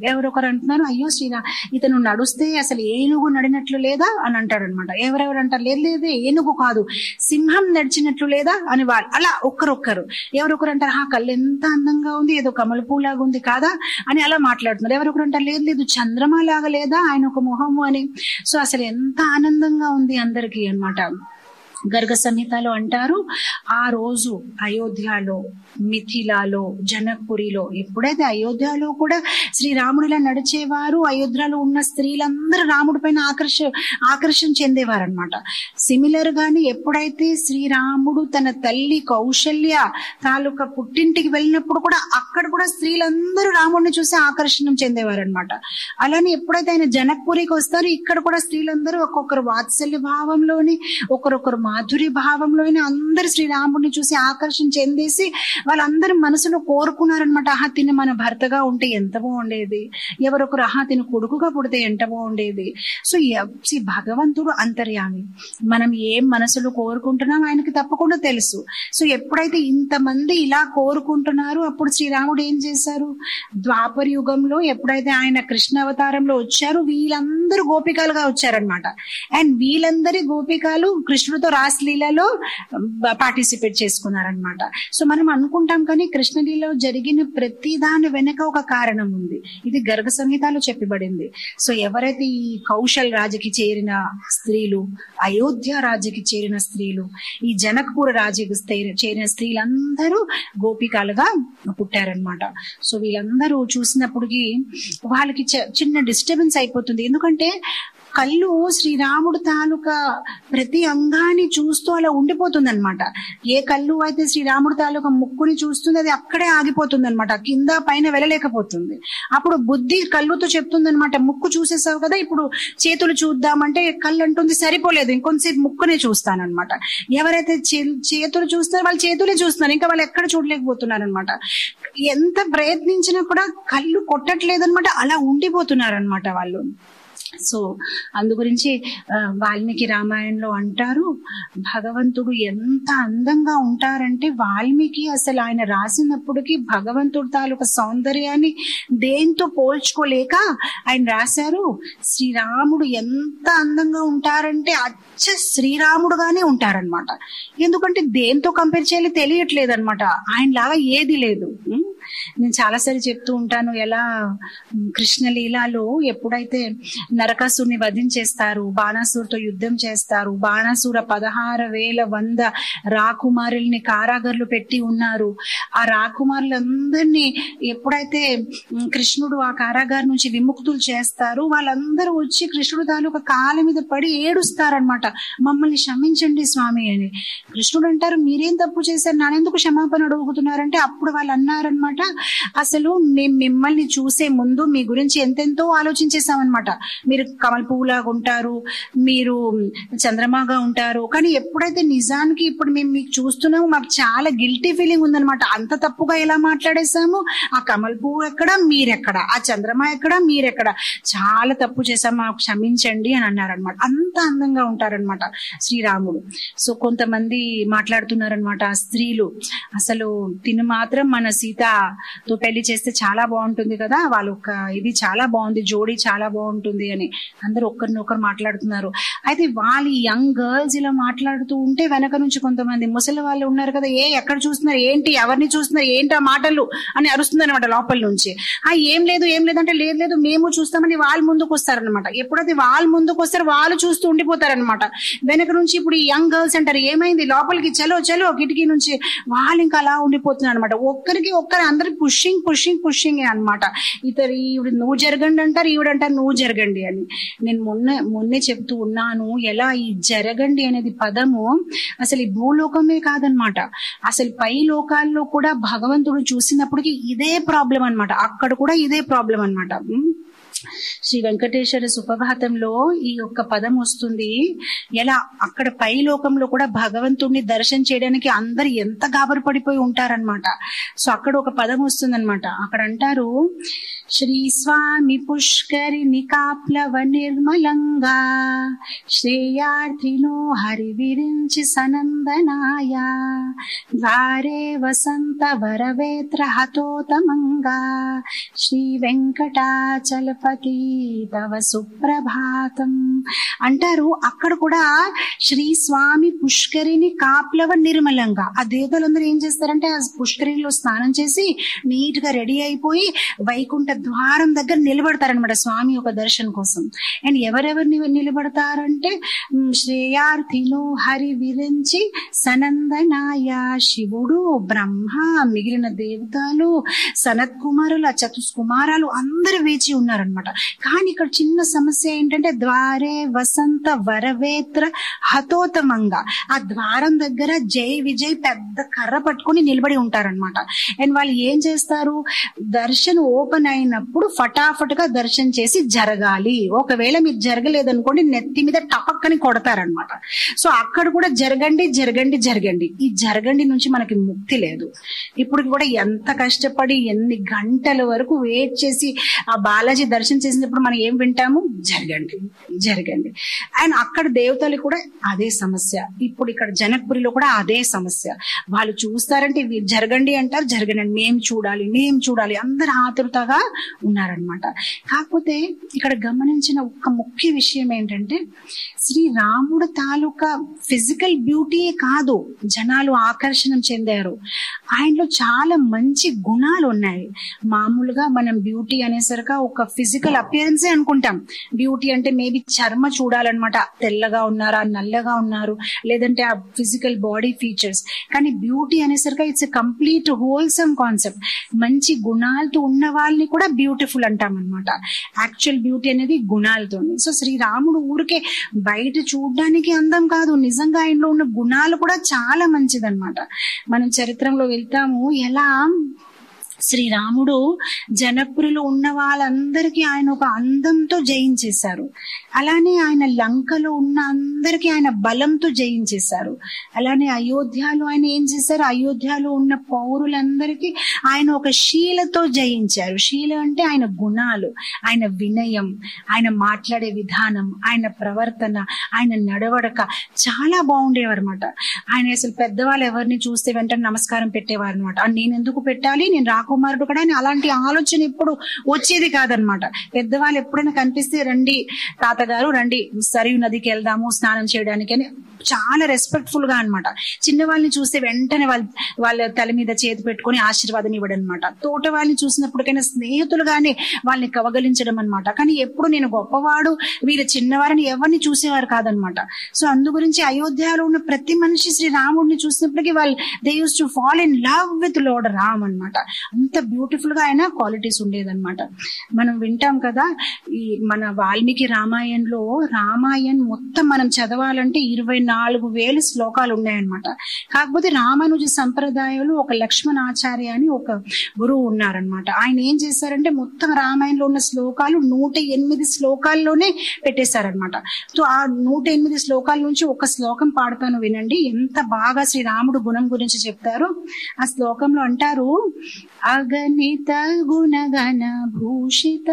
అంటున్నారు అయ్యో శ్రీరా ఇతను నడుస్తే అసలు ఏనుగు నడినట్లు లేదా అని అంటాడు అనమాట ఎవరెవరు అంటారు లేదు లేదు ఏనుగు కాదు సింహం నడిచినట్లు లేదా అని వాళ్ళు అలా ఒక్కరొక్కరు ఎవరొకరు అంటారు ఆ కళ్ళు ఎంత అందంగా ఉంది ఏదో కమల పూలాగా ఉంది కాదా అని అలా మాట్లాడుతున్నారు ఎవరొకరు అంటారు లేదు లేదు చంద్రమా లాగా లేదా ఆయన ఒక మొహము అని సో అసలు ఎంత ఆనందంగా ఉంది అందరికీ అన్నమాట గర్గ సంహితలో అంటారు ఆ రోజు అయోధ్యలో మిథిలాలో జనక్పురిలో ఎప్పుడైతే అయోధ్యలో కూడా శ్రీరాముడిలా నడిచేవారు అయోధ్యలో ఉన్న స్త్రీలందరూ రాముడి పైన ఆకర్ష ఆకర్షణ చెందేవారు అనమాట సిమిలర్ గాని ఎప్పుడైతే శ్రీరాముడు తన తల్లి కౌశల్య తాలూకా పుట్టింటికి వెళ్ళినప్పుడు కూడా అక్కడ కూడా స్త్రీలందరూ రాముడిని చూసి ఆకర్షణ చెందేవారు అనమాట అలానే ఎప్పుడైతే ఆయన జనక్పురికి వస్తారో ఇక్కడ కూడా స్త్రీలందరూ ఒక్కొక్కరు వాత్సల్య భావంలోని ఒకరొకరు మాధురి భావంలోని అందరు శ్రీరాముడిని చూసి ఆకర్షణ చెందేసి వాళ్ళందరూ మనసులో కోరుకున్నారనమాట ఆహా తిని మన భర్తగా ఉంటే ఎంత బాగుండేది ఎవరొకరు ఆహా తిని కొడుకుగా పుడితే ఎంత బాగుండేది సో ఎవ్- see, భగవంతుడు అంతర్యామి మనం ఏం మనసులో కోరుకుంటున్నాం ఆయనకి తప్పకుండా తెలుసు సో ఎప్పుడైతే ఇంతమంది ఇలా కోరుకుంటున్నారో అప్పుడు శ్రీరాముడు ఏం చేశారు ద్వాపర యుగంలో ఎప్పుడైతే ఆయన కృష్ణ అవతారంలో వచ్చారు వీళ్ళందరూ గోపికలుగా వచ్చారనమాట అండ్ వీళ్ళందరి గోపికలు కృష్ణుడితో రాసలీలలో పార్టిసిపేట్ చేసుకున్నారనమాట సో మనం అనుకుంటాం కానీ కృష్ణలీలలో జరిగిన ప్రతి దాని వెనక ఒక కారణం ఉంది ఇది గర్గ సంహితలో చెప్పబడింది సో ఎవరైతే ఈ కౌశల్ రాజుకి చేరిన స్త్రీలు అయోధ్య రాజుకి చేరిన స్త్రీలు ఈ జనక్పూర్ రాజుకి స్థే- చేరిన స్త్రీలందరూ గోపికలుగా పుట్టారనమాట సో వీళ్ళందరూ చూసినప్పటికి వాళ్ళకి చ- చిన్న డిస్టర్బెన్స్ అయిపోతుంది ఎందుకంటే కళ్ళు శ్రీరాముడు తాలూకా ప్రతి అంగాన్ని చూస్తూ అలా ఉండిపోతుంది అనమాట ఏ కళ్ళు అయితే శ్రీరాముడు తాలూకా ముక్కుని చూస్తుంది అది అక్కడే ఆగిపోతుంది అనమాట కింద పైన వెళ్ళలేకపోతుంది అప్పుడు బుద్ధి కళ్ళుతో చెప్తుంది అనమాట ముక్కు చూసేసావు కదా ఇప్పుడు చేతులు చూద్దామంటే కళ్ళు అంటుంది సరిపోలేదు ఇంకొంతసేపు ముక్కునే చూస్తానన్నమాట ఎవరైతే చే- చేతులు చూస్తారో వాళ్ళు చేతులే చూస్తున్నారు ఇంకా వాళ్ళు ఎక్కడ చూడలేకపోతున్నారు అనమాట ఎంత ప్రయత్నించినా కూడా కళ్ళు కొట్టట్లేదు అనమాట అలా ఉండిపోతున్నారు అనమాట వాళ్ళు సో అందు గురించి ఆ, వాల్మీకి రామాయణంలో అంటారు భగవంతుడు ఎంత అందంగా ఉంటారంటే వాల్మీకి అసలు ఆయన రాసినప్పటికీ భగవంతుడు తాలూకా సౌందర్యాన్ని దేంతో పోల్చుకోలేక ఆయన రాశారు శ్రీరాముడు ఎంత అందంగా ఉంటారంటే అచ్చ శ్రీరాముడుగానే ఉంటారనమాట ఎందుకంటే దేంతో కంపేర్ చేయాలి తెలియట్లేదు అనమాట ఆయన లాగా ఏది లేదు ఉం? నేను చాలాసార్లు చెప్తూ ఉంటాను ఎలా ఉమ్, కృష్ణ లీలాలో ఎప్పుడైతే నరకాసుని వధించేస్తారు బాణాసురుతో యుద్ధం చేస్తారు బాణాసుర పదహారు వేల వంద రాకుమారుల్ని కారాగర్లు పెట్టి ఉన్నారు ఆ రాకుమారులందరినీ ఎప్పుడైతే ఉమ్, కృష్ణుడు ఆ కారాగారం నుంచి విముక్తులు చేస్తారు వాళ్ళందరూ వచ్చి కృష్ణుడు తాలూకా కాళ్ళ మీద పడి ఏడుస్తారనమాట మమ్మల్ని క్షమించండి స్వామి అని కృష్ణుడు అంటారు మీరేం తప్పు చేశారు నానెందుకు క్షమాపణ అడుగుతున్నారంటే అప్పుడు వాళ్ళు అన్నారనమాట అసలు మేము మిమ్మల్ని చూసే ముందు మీ గురించి ఎంతెంతో ఆలోచించేసామన్నమాట మీరు కమల పువ్వులాగా ఉంటారు మీరు చంద్రమాగా ఉంటారు కానీ ఎప్పుడైతే నిజానికి ఇప్పుడు మేము మీకు చూస్తున్నాము మాకు చాలా గిల్టీ ఫీలింగ్ ఉందన్నమాట అంత తప్పుగా ఎలా మాట్లాడేసాము ఆ కమల పువ్వు ఎక్కడ మీరెక్కడ ఆ చంద్రమా ఎక్కడ మీరెక్కడ చాలా తప్పు చేసాము మాకు క్షమించండి అని అన్నారనమాట అంత అందంగా ఉంటారనమాట శ్రీరాముడు సో కొంతమంది మాట్లాడుతున్నారనమాట ఆ స్త్రీలు అసలు తిను మాత్రం మన సీతతో పెళ్లి చేస్తే చాలా బాగుంటుంది కదా వాళ్ళు ఒక ఇది చాలా బాగుంది జోడీ చాలా బాగుంటుంది అని అందరూ ఒక్కరినొకరు మాట్లాడుతున్నారు అయితే వాళ్ళు యంగ్ గర్ల్స్ ఇలా మాట్లాడుతూ ఉంటే వెనక నుంచి కొంతమంది ముసలి వాళ్ళు ఉన్నారు కదా ఏ ఎక్కడ చూస్తున్నారు ఏంటి ఎవరిని చూస్తున్నారు ఏంటి ఆ మాటలు అని అరుస్తుంది అనమాట లోపల నుంచి ఆ ఏం లేదు ఏం లేదంటే లేదు లేదు మేము చూస్తామని వాళ్ళు ముందుకు వస్తారనమాట ఎప్పుడైతే వాళ్ళు ముందుకు వస్తారు వాళ్ళు చూస్తూ ఉండిపోతారనమాట వెనక నుంచి ఇప్పుడు ఈ యంగ్ గర్ల్స్ అంటారు ఏమైంది లోపలికి చలో చలో కిటికీ నుంచి వాళ్ళు ఇంకా అలా ఉండిపోతున్నారు అనమాట ఒక్కరికి ఒక్కరి అందరికి పుషింగ్ పుషింగ్ పుషింగ్ అనమాట ఇతరు ఈవిడ నువ్వు జరగండి అంటారు ఈవిడంటారు నువ్వు జరగండి అని నేను మొన్న మొన్నే చెప్తూ ఉన్నాను ఎలా ఈ జరగండి అనేది పదము అసలు ఈ భూలోకమే కాదనమాట అసలు పై లోకాల్లో కూడా భగవంతుడు చూసినప్పటికీ ఇదే ప్రాబ్లం అన్నమాట అక్కడ కూడా ఇదే ప్రాబ్లం అన్నమాట ఉమ్. శ్రీ వెంకటేశ్వర సుప్రభాతంలో ఈ యొక్క పదం వస్తుంది ఎలా అక్కడ పై లోకంలో కూడా భగవంతుడిని దర్శనం చేయడానికి అందరు ఎంత గాబరు పడిపోయి ఉంటారనమాట సో అక్కడ ఒక పదం వస్తుంది అక్కడ అంటారు శ్రీ స్వామి పుష్కరిణి కాప్లవ నిర్మలంగా శ్రేయార్థినో హరి విరించి సనందనాయ ద్వారే వసంత వరవేత్ర హతోతమంగా శ్రీ వెంకటాచలపతి తవ సుప్రభాతం అంటారు అక్కడ కూడా శ్రీ స్వామి పుష్కరిణి కాప్లవ నిర్మలంగా ఆ దేవతలందరూ ఏం చేస్తారంటే ఆ పుష్కరిణిలో స్నానం చేసి నీట్ గా రెడీ అయిపోయి వైకుంఠ ద్వారం దగ్గర నిలబడతారనమాట స్వామి యొక్క దర్శనం కోసం అండ్ ఎవరెవరు ని- నిలబడతారంటే ఉమ్, శ్రేయార్థిలో హరి విరించి సనందనాయ శివుడు బ్రహ్మ మిగిలిన దేవతలు సనత్ కుమారులు ఆ చతుష్కుమారాలు అందరూ వేచి ఉన్నారనమాట కానీ ఇక్కడ చిన్న సమస్య ఏంటంటే ద్వారే వసంత వరవేత్ర హతోతమంగా ఆ ద్వారం దగ్గర జై విజయ్ పెద్ద కర్ర పట్టుకొని నిలబడి ఉంటారనమాట అండ్ వాళ్ళు ఏం చేస్తారు దర్శనం ఓపెన్ అయినప్పుడు ఫటాఫట్ గా దర్శనం చేసి జరగాలి ఒకవేళ మీరు జరగలేదనుకోండి నెత్తి మీద టపక్కని కొడతారనమాట సో అక్కడ కూడా జరగండి జరగండి జరగండి ఈ జరగండి నుంచి మనకి ముక్తి లేదు ఇప్పుడు కూడా ఎంత కష్టపడి ఎన్ని గంటల వరకు వెయిట్ చేసి ఆ బాలాజీ దర్శనం చేసినప్పుడు మనం ఏం వింటాము జరగండి జరగండి అండ్ అక్కడ దేవతలు కూడా అదే సమస్య ఇప్పుడు ఇక్కడ జనక్పురిలో కూడా అదే సమస్య వాళ్ళు చూస్తారంటే ఇవి జరగండి అంటారు జరగండి మేం చూడాలి మేం చూడాలి అందరు ఆతృతగా ఉన్నారనమాట కాకపోతే ఇక్కడ గమనించిన ఒక ముఖ్య విషయం ఏంటంటే శ్రీ రాముడు తాలూకా ఫిజికల్ బ్యూటీయే కాదు జనాలు ఆకర్షణ చెందారు ఆయనలో చాలా మంచి గుణాలు ఉన్నాయి మామూలుగా మనం బ్యూటీ అనేసరికి ఒక ఫిజికల్ అపియరెన్సే అనుకుంటాం బ్యూటీ అంటే మేబీ చర్మ చూడాలన్నమాట తెల్లగా ఉన్నారా నల్లగా ఉన్నారు లేదంటే ఆ ఫిజికల్ బాడీ ఫీచర్స్ కానీ బ్యూటీ అనేసరికి ఇట్స్ కంప్లీట్ హోల్సమ్ కాన్సెప్ట్ మంచి గుణాలతో ఉన్న వాళ్ళని కూడా బ్యూటిఫుల్ అంటాం అనమాట యాక్చువల్ బ్యూటీ అనేది గుణాలతో సో శ్రీరాముడు ఊరికే బయట చూడడానికి అందం కాదు నిజంగా ఆయనలో ఉన్న గుణాలు కూడా చాలా మంచిదన్నమాట మనం చరిత్రలో వెళ్తాము ఎలా శ్రీరాముడు జనపురిలో ఉన్న వాళ్ళందరికీ ఆయన ఒక అందంతో జయించేశారు అలానే ఆయన లంకలో ఉన్న అందరికీ ఆయన బలంతో జయించేశారు అలానే అయోధ్యలో ఆయన ఏం చేశారు అయోధ్యలో ఉన్న పౌరులందరికీ ఆయన ఒక శీలతో జయించారు శీల అంటే ఆయన గుణాలు ఆయన వినయం ఆయన మాట్లాడే విధానం ఆయన ప్రవర్తన ఆయన నడవడక చాలా బాగుండేవారు అనమాట ఆయన అసలు పెద్దవాళ్ళు ఎవరిని చూస్తే వెంటనే నమస్కారం పెట్టేవారు అనమాట నేను ఎందుకు పెట్టాలి నేను రాకుమారుడు కూడా అని అలాంటి ఆలోచన ఎప్పుడు వచ్చేది కాదనమాట పెద్దవాళ్ళు ఎప్పుడైనా కనిపిస్తే రండి తాతగారు రండి సరియు నదికి వెళ్దాము స్నానం చేయడానికి అని చాలా రెస్పెక్ట్ఫుల్ గా అనమాట చిన్న వాళ్ళని చూస్తే వెంటనే వాళ్ళ వాళ్ళ తల మీద చేతి పెట్టుకొని ఆశీర్వాదం ఇవ్వడం అనమాట తోట వాళ్ళని చూసినప్పటికైనా స్నేహితులుగానే వాళ్ళని కవగలించడం అనమాట కానీ ఎప్పుడు నేను గొప్పవాడు వీళ్ళ చిన్నవారిని ఎవరిని చూసేవారు కాదనమాట సో అందు గురించి అయోధ్యలో ఉన్న ప్రతి మనిషి శ్రీ రాముడిని చూసినప్పటికీ వాళ్ళు they use to fall in love with lord Ram అన్నమాట అంత బ్యూటిఫుల్ గా ఆయన క్వాలిటీస్ ఉండేదన్నమాట మనం వింటాం కదా ఈ మన వాల్మీకి రామాయణంలో రామాయణ్ మొత్తం మనం చదవాలంటే ఇరవై నాలుగు వేలు శ్లోకాలు ఉన్నాయన్నమాట కాకపోతే రామానుజ సంప్రదాయంలో ఒక లక్ష్మణ ఆచార్య అని ఒక గురువు ఉన్నారనమాట ఆయన ఏం చేశారంటే మొత్తం రామాయణంలో ఉన్న శ్లోకాలు నూట ఎనిమిది శ్లోకాల్లోనే పెట్టేశారనమాట సో ఆ నూట ఎనిమిది శ్లోకాల నుంచి ఒక శ్లోకం పాడతాను వినండి ఎంత బాగా శ్రీరాముడు గుణం గురించి చెప్తారు ఆ శ్లోకంలో అంటారు అగణిత గుణగణ భూషిత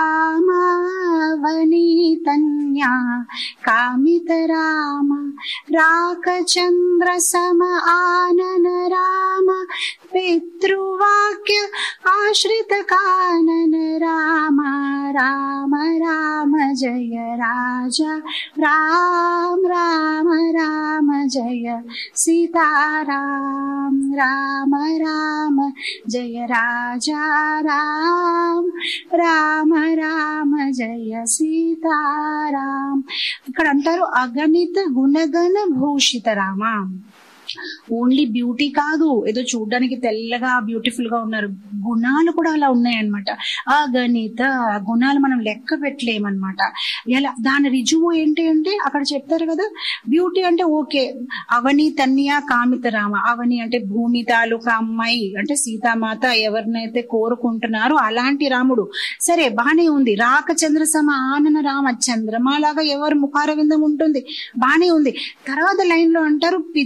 రామావనీతన్యా కామిత రామ రాకచంద్ర సమ ఆనన రామ పితృవాక్య ఆశ్రిత కానన రామ రామ రామ జయ రాజ రామ రామ రామ జయ సీతారాం రామ రామ జయ రాజా రామ్ రామ రామ జయ సీతారాం ఇక్కడ అంటారు అగణిత గుణగణ భూషిత రామ ఓన్లీ బ్యూటీ కాదు ఏదో చూడడానికి తెల్లగా బ్యూటిఫుల్ గా ఉన్నారు గుణాలు కూడా అలా ఉన్నాయన్నమాట అగణిత ఆ గుణాలు మనం లెక్క పెట్టలేమన్నమాట ఎలా దాని రుజువు ఏంటి అంటే అక్కడ చెప్తారు కదా బ్యూటీ అంటే ఓకే అవని తన్య కామిత రామ అవని అంటే భూమి తాలూకా అమ్మాయి అంటే సీతామాత ఎవరినైతే కోరుకుంటున్నారో అలాంటి రాముడు సరే బానే ఉంది రాక చంద్ర సమ ఆనన రామ చంద్రమాలాగా ఎవరు ముఖారవిందం ఉంటుంది బానే ఉంది తర్వాత లైన్ లో అంటారు పితృ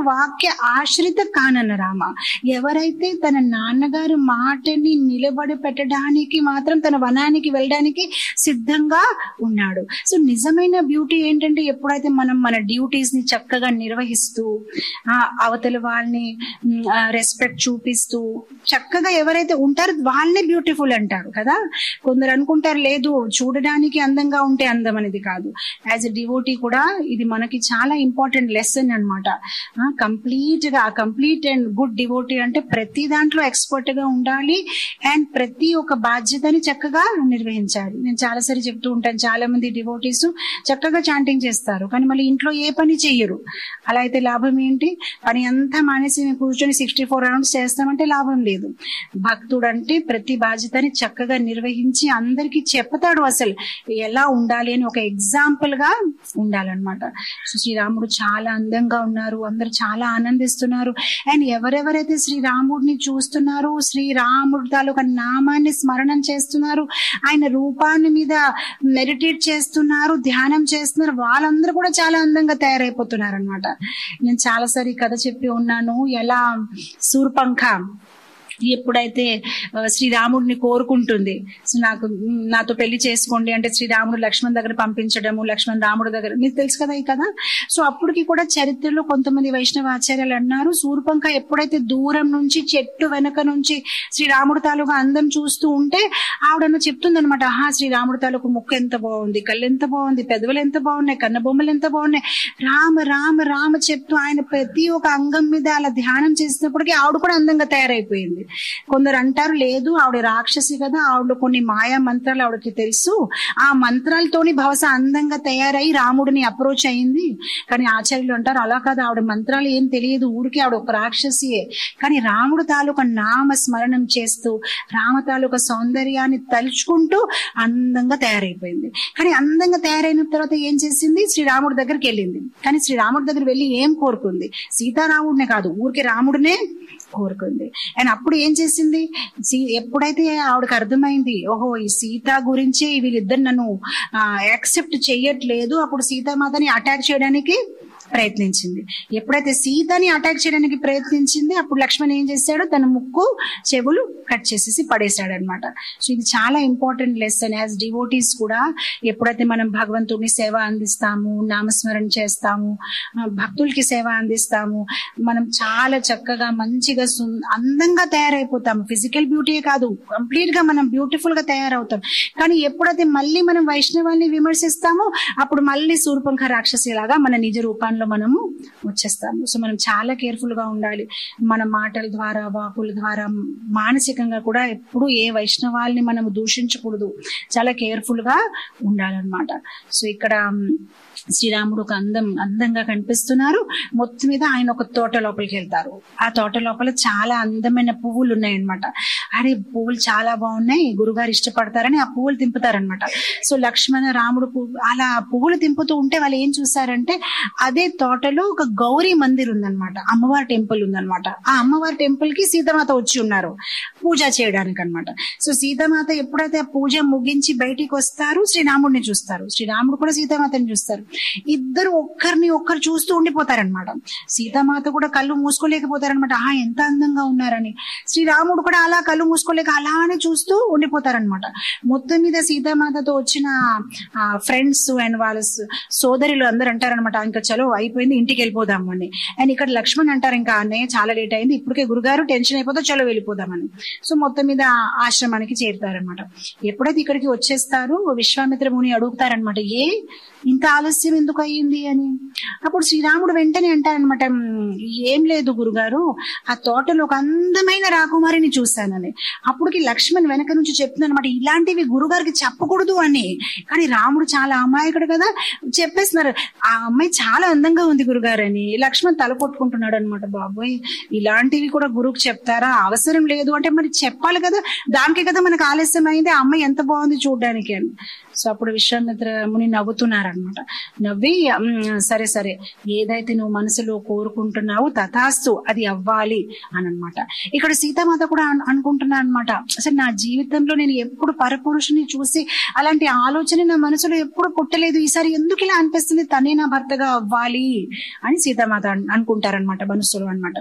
వాక్య ఆశ్రిత కానన్న రామ ఎవరైతే తన నాన్నగారు మాటని నిలబడి పెట్టడానికి మాత్రం తన వనానికి వెళ్ళడానికి సిద్ధంగా ఉన్నాడు సో నిజమైన బ్యూటీ ఏంటంటే ఎప్పుడైతే మనం మన డ్యూటీస్ ని చక్కగా నిర్వహిస్తూ ఆ అవతల వాళ్ళని రెస్పెక్ట్ చూపిస్తూ చక్కగా ఎవరైతే ఉంటారో వాళ్ళనే బ్యూటిఫుల్ అంటారు కదా కొందరు అనుకుంటారు లేదు చూడడానికి అందంగా ఉంటే అందం అనేది కాదు యాజ్ ఎ డివోటీ కూడా ఇది మనకి చాలా ఇంపార్టెంట్ లెసన్ అనమాట కంప్లీట్ గా కంప్లీట్ అండ్ గుడ్ డివోటీ అంటే ప్రతి దాంట్లో ఎక్స్పర్ట్ గా ఉండాలి అండ్ ప్రతి ఒక్క బాధ్యతని చక్కగా నిర్వహించాలి నేను చాలాసారి చెప్తూ ఉంటాను చాలా మంది డివోటీస్ చక్కగా చాంటింగ్ చేస్తారు కానీ మళ్ళీ ఇంట్లో ఏ పని చెయ్యరు అలా అయితే లాభం ఏంటి పని అంతా మానేసి మేము కూర్చొని సిక్స్టీ ఫోర్ రౌండ్స్ చేస్తామంటే లాభం లేదు భక్తుడు అంటే ప్రతి బాధ్యతని చక్కగా నిర్వహించి అందరికి చెప్తాడు అసలు ఎలా ఉండాలి అని ఒక ఎగ్జాంపుల్ గా ఉండాలన్నమాట సో శ్రీరాముడు చాలా అందంగా ఉన్నారు అందరు చాలా ఆనందిస్తున్నారు అండ్ ఎవరెవరైతే శ్రీరాముడిని చూస్తున్నారు శ్రీరాముడు తాలూకా నామాన్ని స్మరణం చేస్తున్నారు ఆయన రూపాన్ని మీద మెడిటేట్ చేస్తున్నారు ధ్యానం చేస్తున్నారు వాళ్ళందరూ కూడా చాలా అందంగా తయారైపోతున్నారు అనమాట నేను చాలాసారి ఈ కథ చెప్పి ఉన్నాను ఎలా సూర్పంఖ ఎప్పుడైతే ఆ, శ్రీరాముడిని కోరుకుంటుంది సో నాకు మ్, నాతో పెళ్లి చేసుకోండి అంటే శ్రీరాముడు లక్ష్మణ్ దగ్గర పంపించడము లక్ష్మణ్ రాముడు దగ్గర మీకు తెలుసు కదా ఈ కదా సో అప్పటికి కూడా చరిత్రలో కొంతమంది వైష్ణవ ఆచార్యులు అన్నారు సూర్పంఖ ఎప్పుడైతే దూరం నుంచి చెట్టు వెనక నుంచి శ్రీరాముడు తాలూకా అందం చూస్తూ ఉంటే ఆవిడన్న చెప్తుంది అనమాట ఆహా శ్రీరాముడు తాలూకు ముక్కు ఎంత బాగుంది కళ్ళు ఎంత బాగుంది పెదవులు ఎంత బాగున్నాయి కన్నబొమ్మలు ఎంత బాగున్నాయి రామ రామ రామ చెప్తూ ఆయన ప్రతి ఒక్క అంగం మీద అలా ధ్యానం చేసినప్పటికీ ఆవిడ కూడా అందంగా తయారైపోయింది కొందరు అంటారు లేదు ఆవిడ రాక్షసి కదా ఆవిడ కొన్ని మాయా మంత్రాలు ఆవిడకి తెలుసు ఆ మంత్రాలతోని బహుశా అందంగా తయారై రాముడిని అప్రోచ్ అయింది కానీ ఆచార్యులు అంటారు అలా కాదు ఆవిడ మంత్రాలు ఏం తెలియదు ఊరికి ఆవిడ ఒక రాక్షసియే కానీ రాముడు తాలూకా నామ స్మరణం చేస్తూ రామ తాలూకా సౌందర్యాన్ని తలుచుకుంటూ అందంగా తయారైపోయింది కానీ అందంగా తయారైన తర్వాత ఏం చేసింది శ్రీరాముడి దగ్గరికి వెళ్ళింది కానీ శ్రీరాముడి దగ్గర వెళ్ళి ఏం కోరుకుంది సీతారాముడినే కాదు ఊరికి రాముడినే కోరుకుంది అండ్ అప్పుడు ఏం చేసింది సీ- ఎప్పుడైతే ఆవిడకి అర్థమైంది ఓహో ఈ సీత గురించి వీళ్ళిద్దరు నన్ను యాక్సెప్ట్ చెయ్యట్లేదు అప్పుడు సీతామాతని అటాక్ చేయడానికి ప్రయత్నించింది ఎప్పుడైతే సీతని అటాక్ చేయడానికి ప్రయత్నించింది అప్పుడు లక్ష్మణ్ ఏం చేశాడు తన ముక్కు చెవులు కట్ చేసేసి పడేశాడు అనమాట సో ఇది చాలా ఇంపార్టెంట్ లెసన్ యాజ్ డివోటీస్ కూడా ఎప్పుడైతే మనం భగవంతుడిని సేవ అందిస్తాము నామస్మరణ చేస్తాము ఆ, భక్తులకి సేవ అందిస్తాము మనం చాలా చక్కగా మంచిగా సున్- అందంగా తయారైపోతాము ఫిజికల్ బ్యూటీ కాదు కంప్లీట్ గా మనం బ్యూటిఫుల్ గా తయారవుతాం కానీ ఎప్పుడైతే మళ్ళీ మనం వైష్ణవాన్ని విమర్శిస్తామో అప్పుడు మళ్ళీ సూర్పంఖ రాక్షసి లాగా మన నిజ రూపాల్లో మనము వచ్చేస్తాము సో మనం చాలా కేర్ఫుల్ గా ఉండాలి మన మాటల ద్వారా వాకుల ద్వారా మానసికంగా కూడా ఎప్పుడు ఏ వైష్ణవాల్ని మనము దూషించకూడదు చాలా కేర్ఫుల్ గా ఉండాలన్నమాట సో ఇక్కడ మ్, శ్రీరాముడు ఒక అందం అందంగా కనిపిస్తున్నారు మొత్తం మీద ఆయన ఒక తోట లోపలికి వెళ్తారు ఆ తోట లోపల చాలా అందమైన పువ్వులు ఉన్నాయన్నమాట అరే పువ్వులు చాలా బాగున్నాయి గురుగారు ఇష్టపడతారని ఆ పువ్వులు తింపుతారనమాట సో లక్ష్మణ రాముడు పువ్వు- అలా పువ్వులు తింపుతూ ఉంటే వాళ్ళు ఏం చూసారంటే అదే తోటలో ఒక గౌరీ మందిర్ ఉందన్నమాట అమ్మవారి టెంపుల్ ఉందన్నమాట ఆ అమ్మవారి టెంపుల్ కి సీతామాత వచ్చి ఉన్నారు పూజ చేయడానికి అన్నమాట సో సీతామాత ఎప్పుడైతే ఆ పూజ ముగించి బయటికి వస్తారు శ్రీరాముడిని చూస్తారు శ్రీరాముడు కూడా సీతామాతని చూస్తారు ఇద్దరు ఒక్కరిని ఒక్కరు చూస్తూ ఉండిపోతారనమాట సీతామాత కూడా కళ్ళు మూసుకోలేకపోతారనమాట ఆహా ఎంత అందంగా ఉన్నారని శ్రీరాముడు కూడా అలా కళ్ళు మూసుకోలేక అలానే చూస్తూ ఉండిపోతారనమాట మొత్తం మీద సీతామాతతో వచ్చిన ఫ్రెండ్స్ అండ్ వాళ్ళ స- సోదరులు అందరు అంటారనమాట ఇంకా చలో అయిపోయింది ఇంటికి వెళ్ళిపోదాము అని అండ్ ఇక్కడ లక్ష్మణ్ అంటారు ఇంకా అన్నయ్య చాలా లేట్ అయింది ఇప్పటికే గురుగారు టెన్షన్ అయిపోతే చలో వెళ్ళిపోదామని సో మొత్తం మీద ఆ ఆశ్రమానికి చేరుతారనమాట ఎప్పుడైతే ఇక్కడికి వచ్చేస్తారు విశ్వామిత్ర ముని అడుగుతారనమాట ఏ ఇంత ఆలస్యం ఎందుకు అయ్యింది అని అప్పుడు శ్రీరాముడు వెంటనే అంటారనమాట ఏం లేదు గురుగారు ఆ తోటలో ఒక అందమైన రాకుమారిని చూశానని అప్పటికి లక్ష్మణ్ వెనక నుంచి చెప్తున్నానమాట ఇలాంటివి గురుగారికి చెప్పకూడదు అని కానీ రాముడు చాలా అమాయకుడు కదా చెప్పేస్తున్నారు ఆ అమ్మాయి చాలా అందంగా ఉంది గురుగారు అని లక్ష్మణ్ తల కొట్టుకుంటున్నాడు అనమాట బాబోయ్ ఇలాంటివి కూడా గురువుకి చెప్తారా అవసరం లేదు అంటే మరి చెప్పాలి కదా దానికి కదా మనకు ఆలస్యం అయింది ఆ అమ్మాయి ఎంత బాగుంది చూడడానికి అని సో అప్పుడు విశ్వామిత్ర ముని నవ్వుతున్నారనమాట నవ్వి "ఉమ్, సరే సరే ఏదైతే నువ్వు మనసులో కోరుకుంటున్నావో తథాస్తు అది అవ్వాలి అని అనమాట ఇక్కడ సీతామాత కూడా అను- అనుకుంటున్నా అనమాట అసలు నా జీవితంలో నేను ఎప్పుడు పరపురుషుని చూసి అలాంటి ఆలోచన నా మనసులో ఎప్పుడు పుట్టలేదు ఈసారి ఎందుకు ఇలా అనిపిస్తుంది తనే నా భర్తగా అవ్వాలి అని సీతామాత అన్- అనుకుంటారనమాట మనసులో అన్నమాట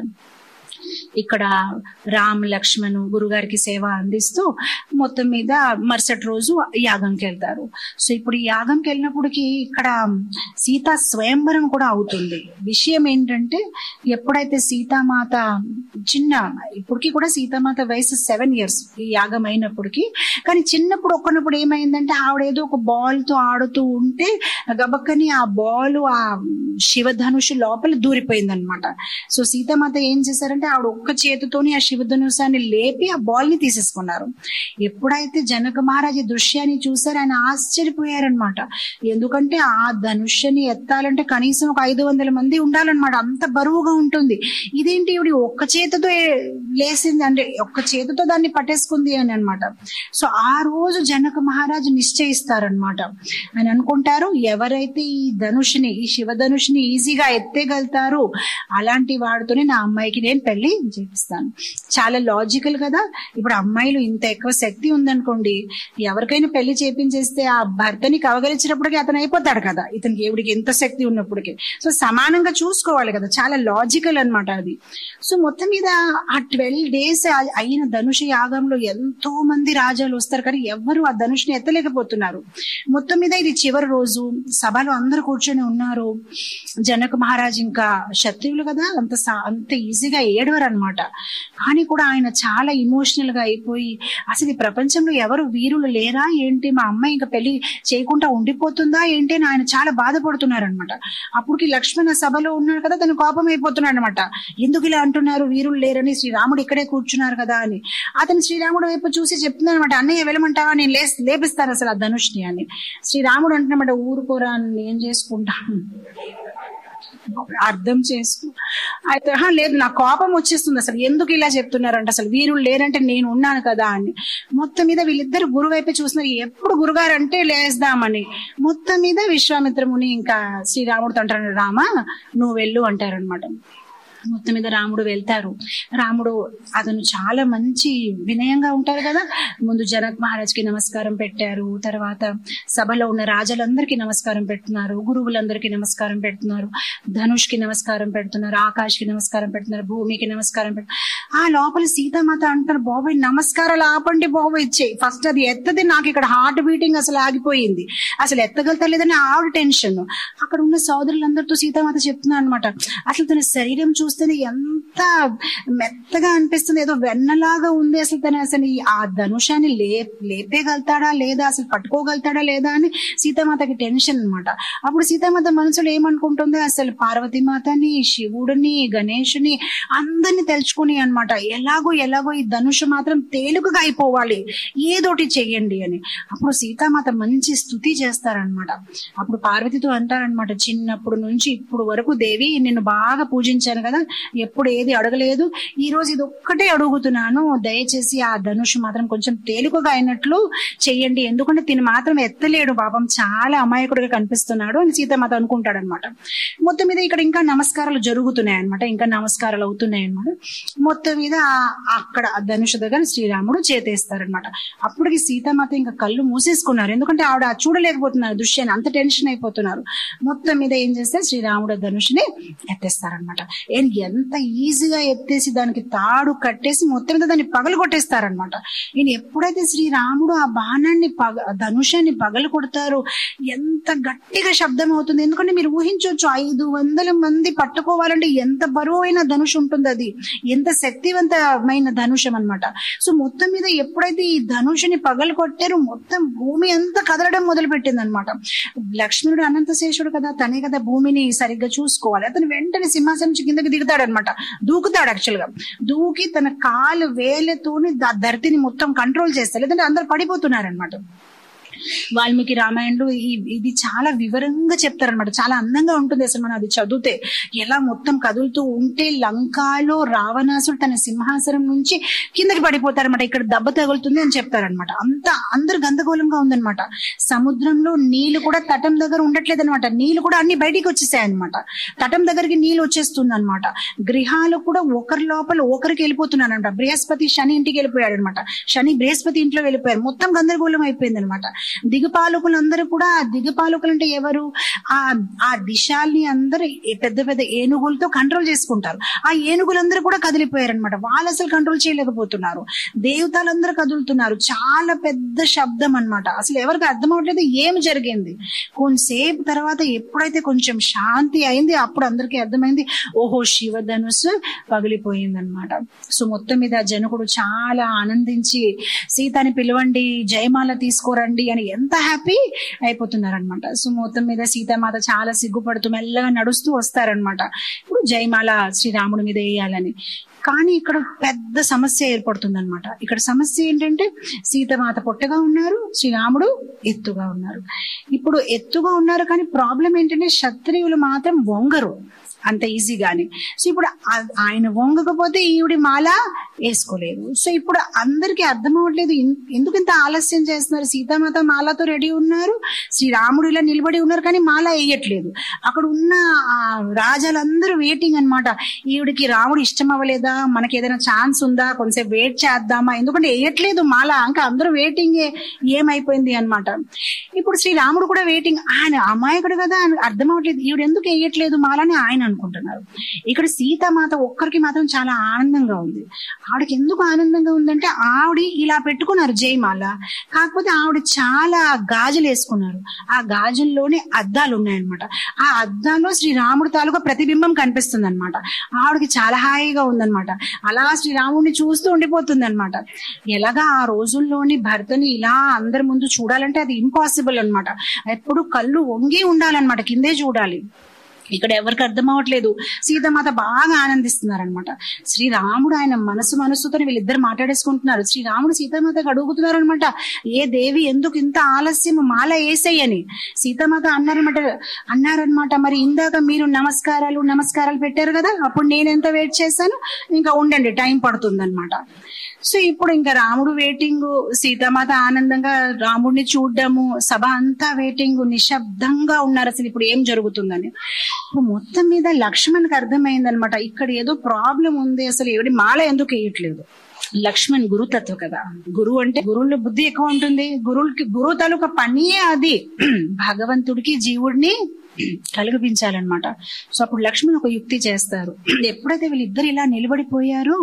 ఇక్కడ రామ్ లక్ష్మణ్ గురుగారికి సేవ అందిస్తూ మొత్తం మీద మరుసటి రోజు యాగంకి వెళ్తారు సో ఇప్పుడు ఈ యాగంకి వెళ్ళినప్పటికి ఇక్కడ సీతా స్వయంవరం కూడా అవుతుంది విషయం ఏంటంటే ఎప్పుడైతే సీతామాత చిన్న ఇప్పటికి కూడా సీతామాత వయసు సెవెన్ ఇయర్స్ ఈ యాగం అయినప్పటికీ కానీ చిన్నప్పుడు ఒక్కనప్పుడు ఏమైందంటే ఆవిడ ఏదో ఒక బాల్ తో ఆడుతూ ఉంటే గబక్కని ఆ బాల్ ఆ శివధనుషు లోపల దూరిపోయింది అనమాట సో సీతామాత ఏం చేశారంటే ఆవిడ ఒక్క చేతితోని ఆ శివధనుషాన్ని లేపి ఆ బాల్ ని తీసేసుకున్నారు ఎప్పుడైతే జనక మహారాజ్ ఈ దృశ్యాన్ని చూసారు ఆయన ఆశ్చర్యపోయారనమాట ఎందుకంటే ఆ ధనుష్యని ఎత్తాలంటే కనీసం ఒక ఐదు వందల మంది ఉండాలన్నమాట అంత బరువుగా ఉంటుంది ఇదేంటి ఇవిడి ఒక్క చేతితో ఏ- లేసింది అంటే ఒక్క చేతితో దాన్ని పట్టేసుకుంది అని అన్నమాట సో ఆ రోజు జనక మహారాజు నిశ్చయిస్తారనమాట ఆయన అనుకుంటారు ఎవరైతే ఈ ధనుషుని ఈ శివ ధనుషుని ఈజీగా ఎత్తేగలుగుతారో అలాంటి వాడితోనే నా అమ్మాయికి నేను పెళ్లి చేపిస్తాను చాలా లాజికల్ కదా ఇప్పుడు అమ్మాయిలు ఇంత ఎక్కువ శక్తి ఉందనుకోండి ఎవరికైనా పెళ్లి చేపించేస్తే ఆ భర్తని కవగలిచినప్పటికీ అతను అయిపోతాడు కదా ఇతనికి ఎవడికి ఎంత శక్తి ఉన్నప్పటికీ సో సమానంగా చూసుకోవాలి కదా చాలా లాజికల్ అన్నమాట అది సో మొత్తం మీద ఆ ట్వెల్వ్ డేస్ అయిన ధనుష యాగంలో ఎంతో మంది రాజాలు వస్తారు కానీ ఎవ్వరు ఆ ధనుషుని ఎత్తలేకపోతున్నారు మొత్తం మీద ఇది చివరి రోజు సభలో అందరూ కూర్చొని ఉన్నారు జనక మహారాజ్ ఇంకా శత్రువులు కదా అంత సా- అంత ఈజీగా ఏడవరు అనమాట కానీ కూడా ఆయన చాలా ఇమోషనల్ గా అయిపోయి అసలు ఈ ప్రపంచంలో ఎవరు వీరులు లేరా ఏంటి మా అమ్మాయి ఇంకా పెళ్లి చేయకుండా ఉండిపోతుందా ఏంటి అని ఆయన చాలా బాధపడుతున్నారు అనమాట అప్పటికి లక్ష్మణ సభలో ఉన్నాడు కదా తను కోపం అయిపోతున్నాడు అనమాట ఎందుకు ఇలా అంటున్నారు వీరులు లేరని శ్రీరాముడు ఇక్కడే కూర్చున్నారు కదా అని అతను శ్రీరాముడు వైపు చూసి చెప్తున్నాడు అనమాట అన్నయ్య వెళ్ళమంటావా నేను లేస్ లేపిస్తాను అసలు ఆ ధనుష్ని అని శ్రీరాముడు అంటున్నమాట ఊరుకోరా నేను చేసుకుంటాను అర్థం చేసుకో అయితే "ఆహా, లేదు నా కోపం వచ్చేస్తుంది అసలు ఎందుకు ఇలా చెప్తున్నారంట అసలు వీరులు లేరంటే నేను ఉన్నాను కదా అని మొత్తం మీద వీళ్ళిద్దరు గురువు వైపే చూస్తున్నారు ఎప్పుడు గురుగారు అంటే లేస్తామని మొత్తం మీద విశ్వామిత్రముని ఇంకా శ్రీరాముడితో అంటారు రామా నువ్వు వెళ్ళు అంటారనమాట మొత్తం మీద రాముడు వెళ్తారు రాముడు అతను చాలా మంచి వినయంగా ఉంటారు కదా ముందు జనక్ మహారాజ్కి నమస్కారం పెట్టారు తర్వాత సభలో ఉన్న రాజులందరికీ నమస్కారం పెడుతున్నారు గురువులందరికీ నమస్కారం పెడుతున్నారు ధనుష్ కి నమస్కారం పెడుతున్నారు ఆకాష్ కి నమస్కారం పెడుతున్నారు భూమికి నమస్కారం పెట్టు ఆ లోపల సీతామాత అంటారు బాబాయ్ నమస్కారాలు ఆపండి బాబాయ్ ఇచ్చేయి ఫస్ట్ అది ఎత్తది నాకు ఇక్కడ హార్ట్ బీటింగ్ అసలు ఆగిపోయింది అసలు ఎత్తగలుగుతలేదని ఆవిడ టెన్షన్ అక్కడ ఉన్న సోదరులందరితో సీతామాత చెప్తున్నా అనమాట అసలు తన శరీరం చూస్తేనే ఎంత మెత్తగా అనిపిస్తుంది ఏదో వెన్నలాగా ఉంది అసలు తన అసలు ఈ ఆ ధనుషాన్ని లే లేపేయగలుగుతాడా లేదా అసలు పట్టుకోగలుగుతాడా లేదా అని సీతామాతకి టెన్షన్ అన్నమాట అప్పుడు సీతామాత మనసులో ఏమనుకుంటుంది అసలు పార్వతీమాతని శివుడిని గణేషుని అందరిని తెలుసుకుని అన్నమాట ఎలాగో ఎలాగో ఈ ధనుషు మాత్రం తేలికగా అయిపోవాలి ఏదోటి చెయ్యండి అని అప్పుడు సీతామాత మంచి స్థుతి చేస్తారనమాట అప్పుడు పార్వతితో అంటారనమాట చిన్నప్పుడు నుంచి ఇప్పుడు వరకు దేవి నిన్ను బాగా పూజించాను కదా ఎప్పుడు ఏది అడగలేదు ఈ రోజు ఇది ఒక్కటే అడుగుతున్నాను దయచేసి ఆ ధనుషు మాత్రం కొంచెం తేలికగా అయినట్లు చెయ్యండి ఎందుకంటే తిని మాత్రం ఎత్తలేడు పాపం చాలా అమాయకుడిగా కనిపిస్తున్నాడు అని సీతామాత అనుకుంటాడు అనమాట మొత్తం మీద ఇక్కడ ఇంకా నమస్కారాలు జరుగుతున్నాయి అనమాట ఇంకా నమస్కారాలు అవుతున్నాయి అనమాట మొత్తం మీద ఆ- అక్కడ ఆ ధనుషు దగ్గర శ్రీరాముడు చేతేస్తారనమాట అప్పటికి సీతామాత ఇంకా కళ్ళు మూసేసుకున్నారు ఎందుకంటే ఆవిడ చూడలేకపోతున్నారు దృశ్యాన్ని అంత టెన్షన్ అయిపోతున్నారు మొత్తం మీద ఏం చేస్తే శ్రీరాముడు ధనుషుని ఎత్తేస్తారనమాట ఏం ఎంత ఈజీగా ఎత్తేసి దానికి తాడు కట్టేసి మొత్తం మీద దాన్ని పగలు కొట్టేస్తారనమాట ఈయన ఎప్పుడైతే శ్రీరాముడు ఆ బాణాన్ని పగ ధనుషాన్ని పగలు కొడతారో ఎంత గట్టిగా శబ్దం అవుతుంది ఎందుకంటే మీరు ఊహించవచ్చు ఐదు వందల మంది పట్టుకోవాలంటే ఎంత బరువైన ధనుష్ ఉంటుంది అది ఎంత శక్తివంతమైన ధనుషం అన్నమాట సో మొత్తం మీద ఎప్పుడైతే ఈ ధనుషుని పగలు కొట్టారో మొత్తం భూమి అంతా కదలడం మొదలు పెట్టింది అనమాట లక్ష్మణుడు అనంతశేషుడు కదా తనే కదా భూమిని సరిగ్గా చూసుకోవాలి అతను వెంటనే సింహాసనం నుంచి కిందకి దిగుతాడు అనమాట దూకుతాడు యాక్చువల్ గా దూకి తన కాలు వేలతోని ద- ధరతిని మొత్తం కంట్రోల్ చేస్తాడు లేదంటే అందరు పడిపోతున్నారు అనమాట వాల్మీకి రామాయణంలో ఈ- ఇది చాలా వివరంగా చెప్తారనమాట చాలా అందంగా ఉంటుంది అసలు మనం అది చదివితే ఎలా మొత్తం కదులుతూ ఉంటే లంకాలో రావణాసుడు తన సింహాసనం నుంచి కిందకి పడిపోతారనమాట ఇక్కడ దెబ్బ తగులుతుంది అని చెప్తారనమాట అంత అందరు గందగోళంగా ఉందన్నమాట సముద్రంలో నీళ్లు కూడా తటం దగ్గర ఉండట్లేదు అనమాట నీళ్లు కూడా అన్ని బయటికి వచ్చేసాయి అనమాట తటం దగ్గరికి నీళ్లు వచ్చేస్తుంది అనమాట గృహాలు కూడా ఒకరి లోపల ఒకరికి వెళ్ళిపోతున్నారు అనమాట బృహస్పతి శని ఇంటికి వెళ్ళిపోయాడు అనమాట శని బృహస్పతి ఇంట్లో వెళ్ళిపోయారు మొత్తం గందరగోళం అయిపోయింది అనమాట దిగపాలకులందరూ కూడా ఆ దిగపాలకులు అంటే ఎవరు ఆ ఆ దిశాల్ని అందరూ ఏ- పెద్ద పెద్ద ఏనుగులతో కంట్రోల్ చేసుకుంటారు ఆ ఏనుగులందరూ కూడా కదిలిపోయారు అనమాట వాళ్ళు అసలు కంట్రోల్ చేయలేకపోతున్నారు దేవతలందరూ కదులుతున్నారు చాలా పెద్ద శబ్దం అన్నమాట అసలు ఎవరికి అర్థం అవట్లేదు ఏం జరిగింది కొంతసేపు తర్వాత ఎప్పుడైతే కొంచెం శాంతి అయింది అప్పుడు అందరికీ అర్థమైంది ఓహో శివధనుసు పగిలిపోయింది అనమాట సో మొత్తం మీద జనకుడు చాలా ఆనందించి సీతని పిలవండి జయమాల తీసుకోరండి అని ఎంత హ్యాపీ అయిపోతున్నారు అనమాట సో మొత్తం మీద సీతామాత చాలా సిగ్గుపడుతూ మెల్లగా నడుస్తూ వస్తారనమాట ఇప్పుడు జయమాల శ్రీరాముడి మీద వేయాలని కానీ ఇక్కడ పెద్ద సమస్య ఏర్పడుతుంది అనమాట ఇక్కడ సమస్య ఏంటంటే సీతమాత పొట్టగా ఉన్నారు శ్రీరాముడు ఎత్తుగా ఉన్నారు ఇప్పుడు ఎత్తుగా ఉన్నారు కానీ ప్రాబ్లం ఏంటంటే క్షత్రియులు మాత్రం వంగరు అంత ఈజీగానే సో ఇప్పుడు ఆ- ఆయన వంగకపోతే ఈవిడి మాల వేసుకోలేదు సో ఇప్పుడు అందరికీ అర్థం అవ్వట్లేదు ఇన్- ఎందుకు ఇంత ఆలస్యం చేస్తున్నారు సీతామాత మాలతో రెడీ ఉన్నారు శ్రీరాముడు ఇలా నిలబడి ఉన్నారు కానీ మాల వేయట్లేదు అక్కడ ఉన్న ఆ రాజాలందరూ వెయిటింగ్ అన్నమాట ఈవిడికి రాముడు ఇష్టం అవ్వలేదా మనకి ఏదైనా ఛాన్స్ ఉందా కొంచెం వెయిట్ చేద్దామా ఎందుకంటే వేయట్లేదు మాల ఇంకా అందరూ వెయిటింగ్ ఏమైపోయింది అన్నమాట ఇప్పుడు శ్రీరాముడు కూడా వెయిటింగ్ ఆయన అమాయకుడు కదా ఆయన అర్థం అవ్వట్లేదు ఈవిడ ఎందుకు వేయట్లేదు మాలని ఆయన అనుకుంటున్నారు ఇక్కడ సీతామాత ఒక్కరికి మాత్రం చాలా ఆనందంగా ఉంది ఆవిడకి ఎందుకు ఆనందంగా ఉందంటే ఆవిడ ఇలా పెట్టుకున్నారు జయమాల కాకపోతే ఆవిడ చాలా గాజులు వేసుకున్నారు ఆ గాజుల్లోనే అద్దాలు ఉన్నాయన్నమాట ఆ అద్దాల్లో శ్రీరాముడు తాలూకా ప్రతిబింబం కనిపిస్తుంది అనమాట ఆవిడకి చాలా హాయిగా ఉందన్నమాట అలా శ్రీరాముడిని చూస్తూ ఉండిపోతుంది అనమాట ఎలాగా ఆ రోజుల్లోని భర్తని ఇలా అందరి ముందు చూడాలంటే అది ఇంపాసిబుల్ అన్నమాట ఎప్పుడు కళ్ళు వంగి ఉండాలన్నమాట కిందే చూడాలి ఇక్కడ ఎవరికి అర్థం అవ్వట్లేదు సీతామాత బాగా ఆనందిస్తున్నారు అనమాట శ్రీరాముడు ఆయన మనసు మనసుతో వీళ్ళిద్దరు మాట్లాడేసుకుంటున్నారు శ్రీరాముడు సీతామాతకు అడుగుతున్నారు అనమాట ఏ దేవి ఎందుకు ఇంత ఆలస్యం మాల వేసేయని సీతామాత అన్నారనమాట అన్నారనమాట మరి ఇందాక మీరు నమస్కారాలు నమస్కారాలు పెట్టారు కదా అప్పుడు నేను ఎంత వెయిట్ చేశాను ఇంకా ఉండండి టైం పడుతుంది సో ఇప్పుడు ఇంకా రాముడు వెయిటింగ్ సీతామాత ఆనందంగా రాముడిని చూడడము సభ అంతా వెయిటింగ్ నిశ్శబ్దంగా ఉన్నారు అసలు ఇప్పుడు ఏం జరుగుతుందని ఇప్పుడు మొత్తం మీద లక్ష్మణ్కి అర్థమైంది అనమాట ఇక్కడ ఏదో ప్రాబ్లం ఉంది అసలు ఎవడి మాల ఎందుకు వేయట్లేదు లక్ష్మణ్ గురుతత్వ కదా గురువు అంటే గురువుల బుద్ధి ఎక్కువ ఉంటుంది గురువులకి గురువు తాలూకా పనియే అది భగవంతుడికి జీవుడిని కలిగిపించాలన్నమాట సో అప్పుడు లక్ష్మణ్ ఒక యుక్తి చేస్తారు ఎప్పుడైతే వీళ్ళిద్దరు ఇలా నిలబడిపోయారో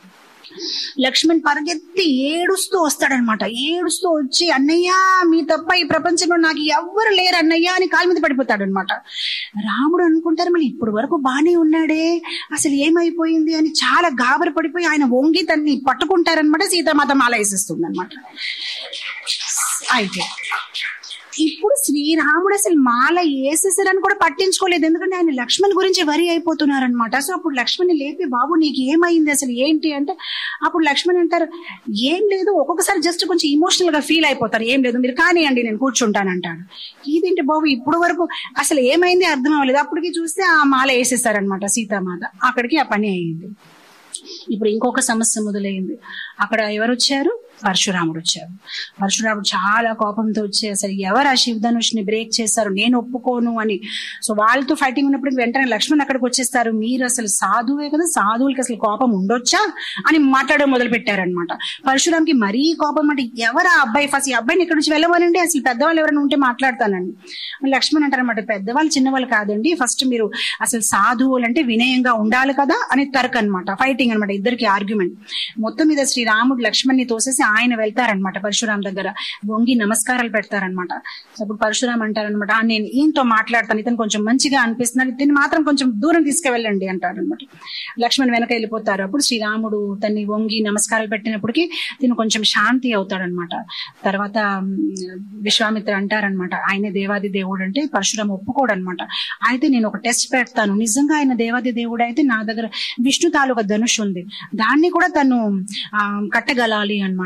లక్ష్మణ్ పరిగెత్తి ఏడుస్తూ వస్తాడనమాట ఏడుస్తూ వచ్చి అన్నయ్య మీ తప్ప ఈ ప్రపంచంలో నాకు ఎవ్వరు లేరు అన్నయ్య అని కాలు మీద పడిపోతాడు అనమాట రాముడు అనుకుంటారు మళ్ళీ ఇప్పుడు వరకు బానే ఉన్నాడే అసలు ఏమైపోయింది అని చాలా గాబరి పడిపోయి ఆయన వంగి తన్ని పట్టుకుంటారనమాట సీతామాత మాల వేసేస్తుంది అనమాట అయితే ఇప్పుడు శ్రీరాముడు అసలు మాల వేసేసారని కూడా పట్టించుకోలేదు ఎందుకంటే ఆయన లక్ష్మణ్ గురించి వరి అయిపోతున్నారనమాట సో అప్పుడు లక్ష్మణ్ లేపి బాబు నీకు ఏమైంది అసలు ఏంటి అంటే అప్పుడు లక్ష్మణ్ అంటారు ఏం లేదు ఒక్కొక్కసారి జస్ట్ కొంచెం ఇమోషనల్ గా ఫీల్ అయిపోతారు ఏం లేదు మీరు కానివ్వండి నేను కూర్చుంటానంటాడు ఇదేంటి బాబు ఇప్పుడు వరకు అసలు ఏమైంది అర్థం అవ్వలేదు అప్పటికి చూస్తే ఆ మాల వేసేసారనమాట సీతామాత అక్కడికి ఆ పని అయింది ఇప్పుడు ఇంకొక సమస్య మొదలైంది అక్కడ ఎవరు వచ్చారు పరశురాముడు వచ్చారు పరశురాముడు చాలా కోపంతో వచ్చి అసలు ఎవరు ఆ శివధనుష్ని బ్రేక్ చేస్తారు నేను ఒప్పుకోను అని సో వాళ్ళతో ఫైటింగ్ ఉన్నప్పుడు వెంటనే లక్ష్మణ్ అక్కడికి వచ్చేస్తారు మీరు అసలు సాధువే కదా సాధువులకి అసలు కోపం ఉండొచ్చా అని మాట్లాడడం మొదలు పెట్టారనమాట పరశురామ్కి మరీ కోపం అంటే ఎవరు ఆ అబ్బాయి ఫస్ట్ ఈ అబ్బాయిని ఇక్కడ నుంచి వెళ్ళమనండి అసలు పెద్దవాళ్ళు ఎవరైనా ఉంటే మాట్లాడతానండి లక్ష్మణ్ అంటారనమాట పెద్దవాళ్ళు చిన్నవాళ్ళు కాదండి ఫస్ట్ మీరు అసలు సాధువులు అంటే వినయంగా ఉండాలి కదా అని తర్క్ అనమాట ఫైటింగ్ అనమాట ఇద్దరికి ఆర్గ్యుమెంట్ మొత్తం మీద శ్రీరాముడు లక్ష్మణ్ని తోసేసి ఆయన వెళ్తారనమాట పరశురాం దగ్గర వంగి నమస్కారాలు పెడతారనమాట అప్పుడు పరశురాం అంటారనమాట "ఆ, నేను ఈయనతో మాట్లాడతాను ఇతను కొంచెం మంచిగా అనిపిస్తున్నాడు ఇతను మాత్రం కొంచెం దూరం తీసుకువెళ్ళండి అంటారనమాట లక్ష్మణ్ వెనక వెళ్ళిపోతారు అప్పుడు శ్రీరాముడు తన్ని వంగి నమస్కారాలు పెట్టినప్పటికీ తిను కొంచెం శాంతి అవుతాడనమాట తర్వాత ఉమ్, విశ్వామిత్ర అంటారనమాట ఆయనే దేవాది దేవుడు అంటే పరశురాం ఒప్పుకోడనమాట అయితే నేను ఒక టెస్ట్ పెడతాను నిజంగా ఆయన దేవాది దేవుడు అయితే నా దగ్గర విష్ణు తాలూకా ధనుష్ ఉంది దాన్ని కూడా తను ఆ, కట్టగలాలి అన్నమాట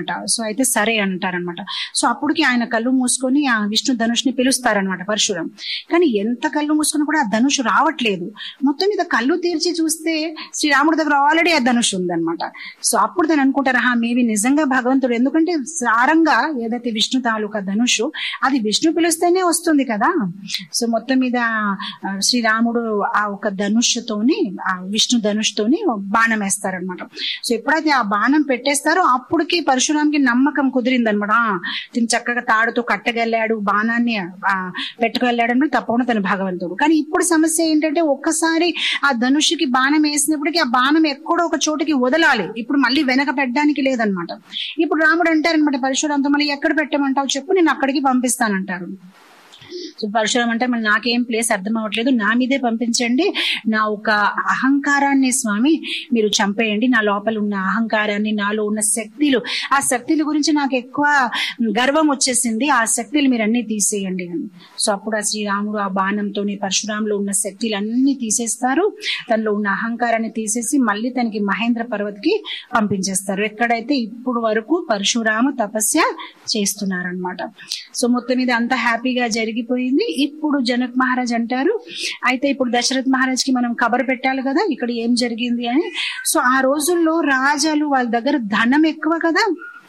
అనమాట సో అయితే సరే అంటారనమాట సో అప్పటికి ఆయన కళ్ళు మూసుకొని ఆ విష్ణు ధనుష్ని పిలుస్తారనమాట పరశురాం కానీ ఎంత కళ్ళు మూసుకుని కూడా ఆ ధనుషు రావట్లేదు మొత్తం మీద కళ్ళు తీర్చి చూస్తే శ్రీరాముడి దగ్గర ఆల్రెడీ ఆ ధనుషు ఉందన్నమాట సో అప్పుడు తను అనుకుంటారు హా మేబీ నిజంగా భగవంతుడు ఎందుకంటే సారంగా ఏదైతే విష్ణు తాలూకా ధనుషు అది విష్ణు పిలుస్తేనే వస్తుంది కదా సో మొత్తం మీద ఆ, శ్రీరాముడు ఆ ఒక ధనుష్తోని ఆ విష్ణు ధనుష్తోని బాణం వేస్తారనమాట సో ఎప్పుడైతే ఆ బాణం పెట్టేస్తారో అప్పటికి పరశురాంకి నమ్మకం కుదిరిందనమాట ఆ, తిని చక్కగా తాడుతో కట్టగెళ్ళాడు బాణాన్ని ఆ, పెట్టుకెళ్ళాడు అంటే తప్పకుండా తన భగవంతుడు కానీ ఇప్పుడు సమస్య ఏంటంటే ఒక్కసారి ఆ ధనుషుకి బాణం వేసినప్పటికీ ఆ బాణం ఎక్కడో ఒక చోటుకి వదలాలి ఇప్పుడు మళ్ళీ వెనక పెట్టడానికి లేదనమాట ఇప్పుడు రాముడు అంటారనమాట పరశురాంతో మళ్ళీ ఎక్కడ పెట్టమంటావు చెప్పు నేను అక్కడికి పంపిస్తానంటారు సో పరశురాం అంటే మరి నాకేం ప్లేస్ అర్థం అవ్వట్లేదు నా మీదే పంపించండి నా ఒక అహంకారాన్ని స్వామి మీరు చంపేయండి నా లోపల ఉన్న అహంకారాన్ని నాలో ఉన్న శక్తులు ఆ శక్తుల గురించి నాకు ఎక్కువ గర్వం వచ్చేసింది ఆ శక్తులు మీరు అన్ని తీసేయండి అని సో అప్పుడు ఆ శ్రీరాముడు ఆ బాణంతోని పరశురాంలో ఉన్న శక్తులు అన్ని తీసేస్తారు తనలో ఉన్న అహంకారాన్ని తీసేసి మళ్ళీ తనకి మహేంద్ర పర్వత్కి పంపించేస్తారు ఎక్కడైతే ఇప్పుడు వరకు పరశురామ తపస్య చేస్తున్నారనమాట సో మొత్తం మీద అంత హ్యాపీగా జరిగిపోయింది ఇప్పుడు జనక్ మహారాజ్ అంటారు అయితే ఇప్పుడు దశరథ్ మహారాజ్ కి మనం కబర్ పెట్టాలి కదా ఇక్కడ ఏం జరిగింది అని సో ఆ రోజుల్లో రాజాలు వాళ్ళ దగ్గర ధనం ఎక్కువ కదా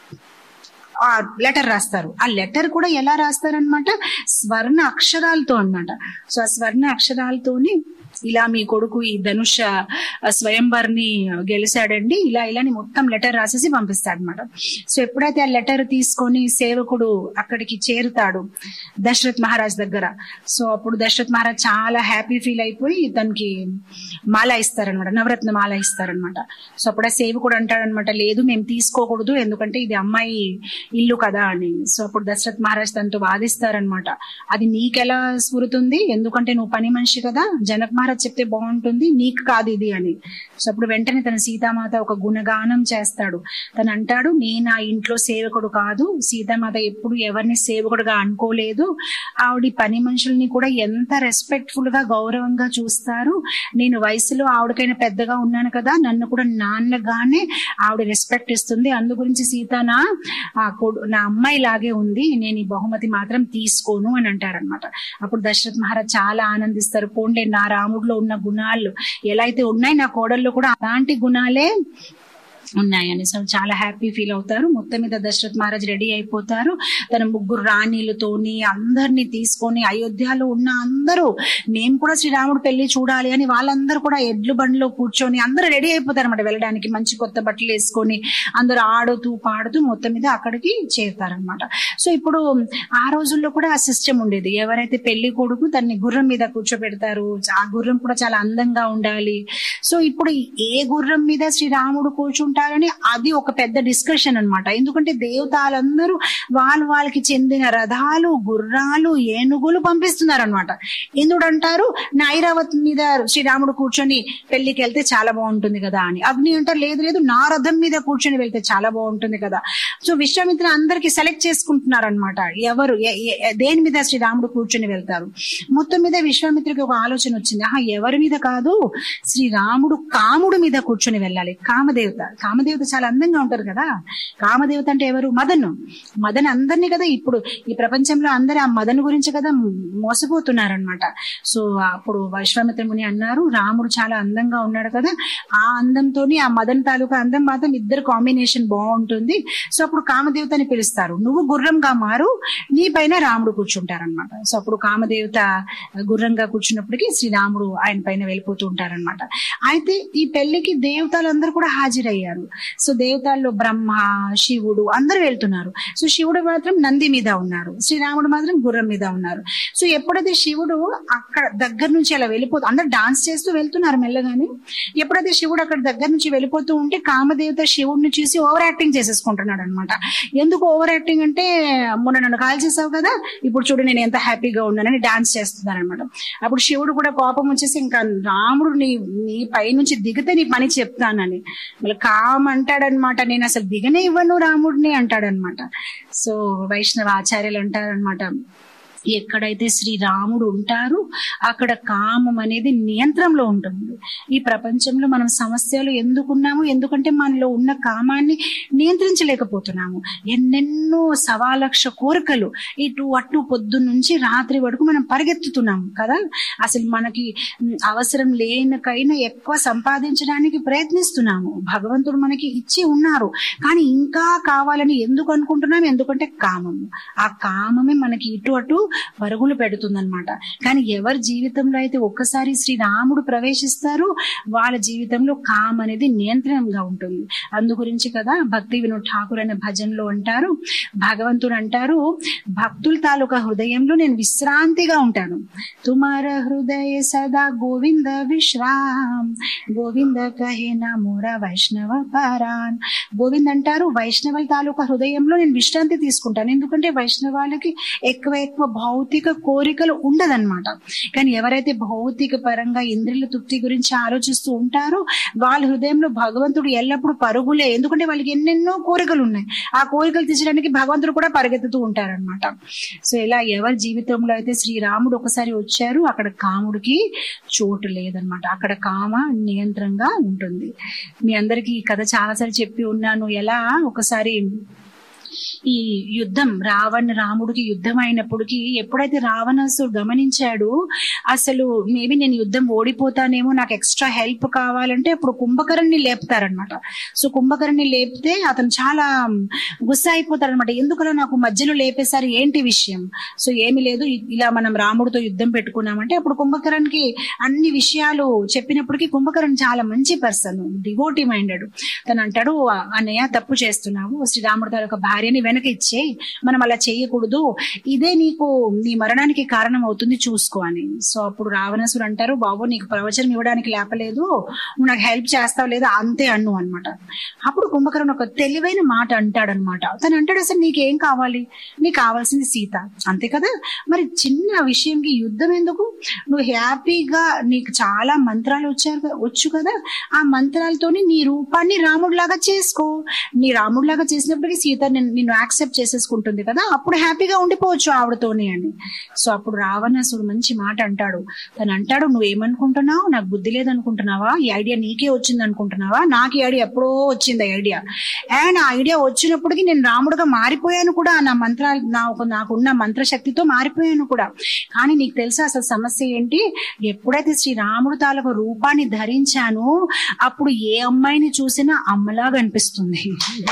ఆ లెటర్ రాస్తారు ఆ లెటర్ కూడా ఎలా రాస్తారనమాట స్వర్ణ అక్షరాలతో అన్నమాట సో ఆ స్వర్ణ అక్షరాలతోని ఇలా మీ కొడుకు ఈ ధనుష స్వయంవర్ని గెలిచాడండి ఇలా ఇలా అని మొత్తం లెటర్ రాసేసి పంపిస్తాడనమాట సో ఎప్పుడైతే ఆ లెటర్ తీసుకొని సేవకుడు అక్కడికి చేరుతాడు దశరథ్ మహారాజ్ దగ్గర సో అప్పుడు దశరథ్ మహారాజ్ చాలా హ్యాపీ ఫీల్ అయిపోయి తనకి మాల ఇస్తారనమాట నవరత్న మాల ఇస్తారనమాట సో అప్పుడు ఆ సేవకుడు అంటాడనమాట లేదు మేము తీసుకోకూడదు ఎందుకంటే ఇది అమ్మాయి ఇల్లు కదా అని సో అప్పుడు దశరథ్ మహారాజ్ తనతో వాదిస్తారనమాట అది నీకెలా స్ఫురుతుంది ఎందుకంటే నువ్వు పని మనిషి కదా జనక్ మహారాజ్ చెప్తే బాగుంటుంది నీకు కాదు ఇది అని సో అప్పుడు వెంటనే తన సీతామాత ఒక గుణగానం చేస్తాడు తను అంటాడు నేను ఆ ఇంట్లో సేవకుడు కాదు సీతామాత ఎప్పుడు ఎవరిని సేవకుడుగా అనుకోలేదు ఆవిడ పని మనుషుల్ని కూడా ఎంత రెస్పెక్ట్ఫుల్ గా గౌరవంగా చూస్తారు నేను వయసులో ఆవిడకైనా పెద్దగా ఉన్నాను కదా నన్ను కూడా నాన్నగానే ఆవిడ రెస్పెక్ట్ ఇస్తుంది అందు గురించి సీత నా ఆ కొడు- నా అమ్మాయి లాగే ఉంది నేను ఈ బహుమతి మాత్రం తీసుకోను అని అంటారనమాట అప్పుడు దశరథ్ మహారాజ్ చాలా ఆనందిస్తారు పోండే నా రాముడిలో ఉన్న గుణాలు ఎలా అయితే ఉన్నాయి నా కోడల్లో కూడా అలాంటి గుణాలే ఉన్నాయని సో చాలా హ్యాపీ ఫీల్ అవుతారు మొత్తం మీద దశరథ్ మహారాజ్ రెడీ అయిపోతారు తన ముగ్గురు రాణిలతోని అందరినీ తీసుకొని అయోధ్యలో ఉన్న అందరూ మేము కూడా శ్రీరాముడు పెళ్లి చూడాలి అని వాళ్ళందరూ కూడా ఎడ్లు బండిలో కూర్చొని అందరూ రెడీ అయిపోతారు అనమాట వెళ్ళడానికి మంచి కొత్త బట్టలు వేసుకొని అందరూ ఆడుతూ పాడుతూ మొత్తం మీద అక్కడికి చేరుతారనమాట సో ఇప్పుడు ఆ రోజుల్లో కూడా ఆ సిస్టమ్ ఉండేది ఎవరైతే పెళ్లి కొడుకు తన్ని గుర్రం మీద కూర్చోబెడతారు ఆ గుర్రం కూడా చాలా అందంగా ఉండాలి సో ఇప్పుడు ఏ గుర్రం మీద శ్రీరాముడు కూర్చుంటారని అది ఒక పెద్ద డిస్కషన్ అన్నమాట ఎందుకంటే దేవతలందరూ వాళ్ళు వాళ్ళకి చెందిన రథాలు గుర్రాలు ఏనుగులు పంపిస్తున్నారు అనమాట ఇంద్రుడు అంటారు నా ఐరావత్ మీద శ్రీరాముడు కూర్చొని పెళ్లికి వెళ్తే చాలా బాగుంటుంది కదా అని అగ్ని అంటారు లేదు లేదు నా రథం మీద కూర్చొని వెళ్తే చాలా బాగుంటుంది కదా సో విశ్వామిత్ర అందరికి సెలెక్ట్ చేసుకుంటున్నారు అనమాట ఎవరు ఎ- ఎ- దేని మీద శ్రీరాముడు కూర్చొని వెళ్తారు మొత్తం మీద విశ్వామిత్రకి ఒక ఆలోచన వచ్చింది ఆహా ఎవరి మీద కాదు శ్రీరాముడు కాముడు మీద కూర్చొని వెళ్ళాలి కామదేవత కామదేవత చాలా అందంగా ఉంటారు కదా కామదేవత అంటే ఎవరు మదన్ మదన్ అందరినీ కదా ఇప్పుడు ఈ ప్రపంచంలో అందరు ఆ మదన్ గురించి కదా మోసపోతున్నారనమాట సో అప్పుడు విశ్వామిత్ర ముని అన్నారు రాముడు చాలా అందంగా ఉన్నాడు కదా ఆ అందంతోని ఆ మదన్ తాలూకా అందం మాత్రం ఇద్దరు కాంబినేషన్ బాగుంటుంది సో అప్పుడు కామదేవతని పిలుస్తారు నువ్వు గుర్రంగా మారు నీ పైన రాముడు కూర్చుంటారనమాట సో అప్పుడు కామదేవత గుర్రంగా కూర్చున్నప్పటికీ శ్రీరాముడు ఆయన పైన వెళ్ళిపోతూ ఉంటారనమాట అయితే ఈ పెళ్లికి దేవతలందరూ కూడా హాజరయ్యారు సో దేవతల్లో బ్రహ్మ శివుడు అందరూ వెళ్తున్నారు సో శివుడు మాత్రం నంది మీద ఉన్నారు శ్రీరాముడు మాత్రం గుర్రం మీద ఉన్నారు సో ఎప్పుడైతే శివుడు అక్కడ దగ్గర నుంచి అలా వెళ్ళిపోతూ అందరు డాన్స్ చేస్తూ వెళ్తున్నారు మెల్లగాని ఎప్పుడైతే శివుడు అక్కడ దగ్గర నుంచి వెళ్ళిపోతూ ఉంటే కామదేవత శివుడిని చూసి ఓవర్ యాక్టింగ్ చేసేసుకుంటున్నాడు అనమాట ఎందుకు ఓవర్ యాక్టింగ్ అంటే మొన్న నన్ను కాల్ చేసావు కదా ఇప్పుడు చూడు నేను ఎంత హ్యాపీగా ఉన్నానని డాన్స్ చేస్తున్నాను అనమాట అప్పుడు శివుడు కూడా కోపం వచ్చేసి ఇంకా రాముడు నీ నీ పై నుంచి దిగితే నీ పని చెప్తానని మళ్ళీ కామ్ అంటాడనమాట నేను అసలు దిగనే ఇవ్వను రాముడిని అంటాడనమాట సో వైష్ణవ ఆచార్యులు అంటారనమాట ఎక్కడైతే శ్రీరాముడు ఉంటారు అక్కడ కామం అనేది నియంత్రణలో ఉంటుంది ఈ ప్రపంచంలో మనం సమస్యలు ఎందుకున్నాము ఎందుకంటే మనలో ఉన్న కామాన్ని నియంత్రించలేకపోతున్నాము ఎన్నెన్నో సవా లక్ష కోరికలు ఇటు అటు పొద్దు నుంచి రాత్రి వరకు మనం పరిగెత్తుతున్నాము కదా అసలు మనకి ఉమ్, అవసరం లేనికైనా ఎక్కువ సంపాదించడానికి ప్రయత్నిస్తున్నాము భగవంతుడు మనకి ఇచ్చి ఉన్నారు కానీ ఇంకా కావాలని ఎందుకు అనుకుంటున్నాం ఎందుకంటే కామము ఆ కామమే మనకి ఇటు అటు పరుగులు పెడుతుందన్నమాట కానీ ఎవరి జీవితంలో అయితే ఒక్కసారి శ్రీరాముడు ప్రవేశిస్తారు వాళ్ళ జీవితంలో కామ అనేది నియంత్రణంగా ఉంటుంది అందు గురించి కదా భక్తి వినోద్ ఠాకూర్ అనే భజనలో అంటారు భగవంతుడు అంటారు భక్తుల తాలూకా హృదయంలో నేను విశ్రాంతిగా ఉంటాను తుమార హృదయ సదా గోవింద విశ్రామ్ గోవింద కహేన మోర వైష్ణవ పరాన్ గోవింద్ అంటారు వైష్ణవుల తాలూకా హృదయంలో నేను విశ్రాంతి తీసుకుంటాను ఎందుకంటే వైష్ణవాలకి ఎక్కువ ఎక్కువ భౌతిక కోరికలు ఉండదన్నమాట కానీ ఎవరైతే భౌతిక పరంగా ఇంద్రియుల తృప్తి గురించి ఆలోచిస్తూ ఉంటారో వాళ్ళ హృదయంలో భగవంతుడు ఎల్లప్పుడూ పరుగులే ఎందుకంటే వాళ్ళకి ఎన్నెన్నో కోరికలు ఉన్నాయి ఆ కోరికలు తీర్చడానికి భగవంతుడు కూడా పరిగెత్తుతూ ఉంటారన్నమాట సో ఇలా ఎవరి జీవితంలో అయితే శ్రీరాముడు ఒకసారి వచ్చారు అక్కడ కాముడికి చోటు లేదనమాట అక్కడ కామ నియంత్రణగా ఉంటుంది మీ అందరికి ఈ కథ చాలాసార్లు చెప్పి ఉన్నాను ఎలా ఒకసారి ఈ యుద్ధం రావణ రాముడికి యుద్ధం అయినప్పటికీ ఎప్పుడైతే రావణాసుడు గమనించాడు అసలు మేబీ నేను యుద్ధం ఓడిపోతానేమో నాకు ఎక్స్ట్రా హెల్ప్ కావాలంటే అప్పుడు కుంభకరణ్ణి లేపుతారనమాట సో కుంభకరణ్ణి లేపితే అతను చాలా గుస్సా అయిపోతారనమాట ఎందుకలా నాకు మధ్యలో లేపేశారు ఏంటి విషయం సో ఏమి లేదు ఇ- ఇలా మనం రాముడితో యుద్ధం పెట్టుకున్నామంటే అప్పుడు కుంభకరణ్కి అన్ని విషయాలు చెప్పినప్పటికీ కుంభకరణ్ చాలా మంచి పర్సన్ డివోటీ మైండెడ్ తను అంటాడు "ఆ- అన్నయ్య తప్పు చేస్తున్నావు శ్రీరాముడి తన యొక్క భార్యని వెనక ఇచ్చే మనం అలా చేయకూడదు ఇదే నీకు నీ మరణానికి కారణం అవుతుంది చూసుకో అని సో అప్పుడు రావణాసుడు అంటారు బాబు నీకు ప్రవచనం ఇవ్వడానికి లేపలేదు నువ్వు నాకు హెల్ప్ చేస్తావు లేదా అంతే అన్ను అనమాట అప్పుడు కుంభకర్ణ ఒక తెలివైన మాట అంటాడనమాట తను అంటాడు అసలు నీకేం కావాలి నీకు కావాల్సింది సీత అంతే కదా మరి చిన్న విషయంకి యుద్ధం ఎందుకు నువ్వు హ్యాపీగా నీకు చాలా మంత్రాలు వచ్చారు క- వచ్చు కదా ఆ మంత్రాలతోని నీ రూపాన్ని రాముడిలాగా చేసుకో నీ రాముడిలాగా చేసినప్పటికీ సీత నిన్ను- నిన్ను యాక్సెప్ట్ చేసేసుకుంటుంది కదా అప్పుడు హ్యాపీగా ఉండిపోవచ్చు ఆవిడతోని అని సో అప్పుడు రావణాసుడు మంచి మాట అంటాడు తను అంటాడు నువ్వు ఏమనుకుంటున్నావు నాకు బుద్ధి లేదనుకుంటున్నావా ఈ ఐడియా నీకే వచ్చింది అనుకుంటున్నావా నాకు ఈ ఐడియా ఎప్పుడో వచ్చింది ఆ ఐడియా అండ్ ఆ ఐడియా వచ్చినప్పటికీ నేను రాముడుగా మారిపోయాను కూడా నా మంత్రాలు నాకు నాకున్న మంత్రశక్తితో మారిపోయాను కూడా కానీ నీకు తెలుసా అసలు సమస్య ఏంటి ఎప్పుడైతే శ్రీ రాముడు తాలూకు రూపాన్ని ధరించాను అప్పుడు ఏ అమ్మాయిని చూసినా అమ్మలాగా అనిపిస్తుంది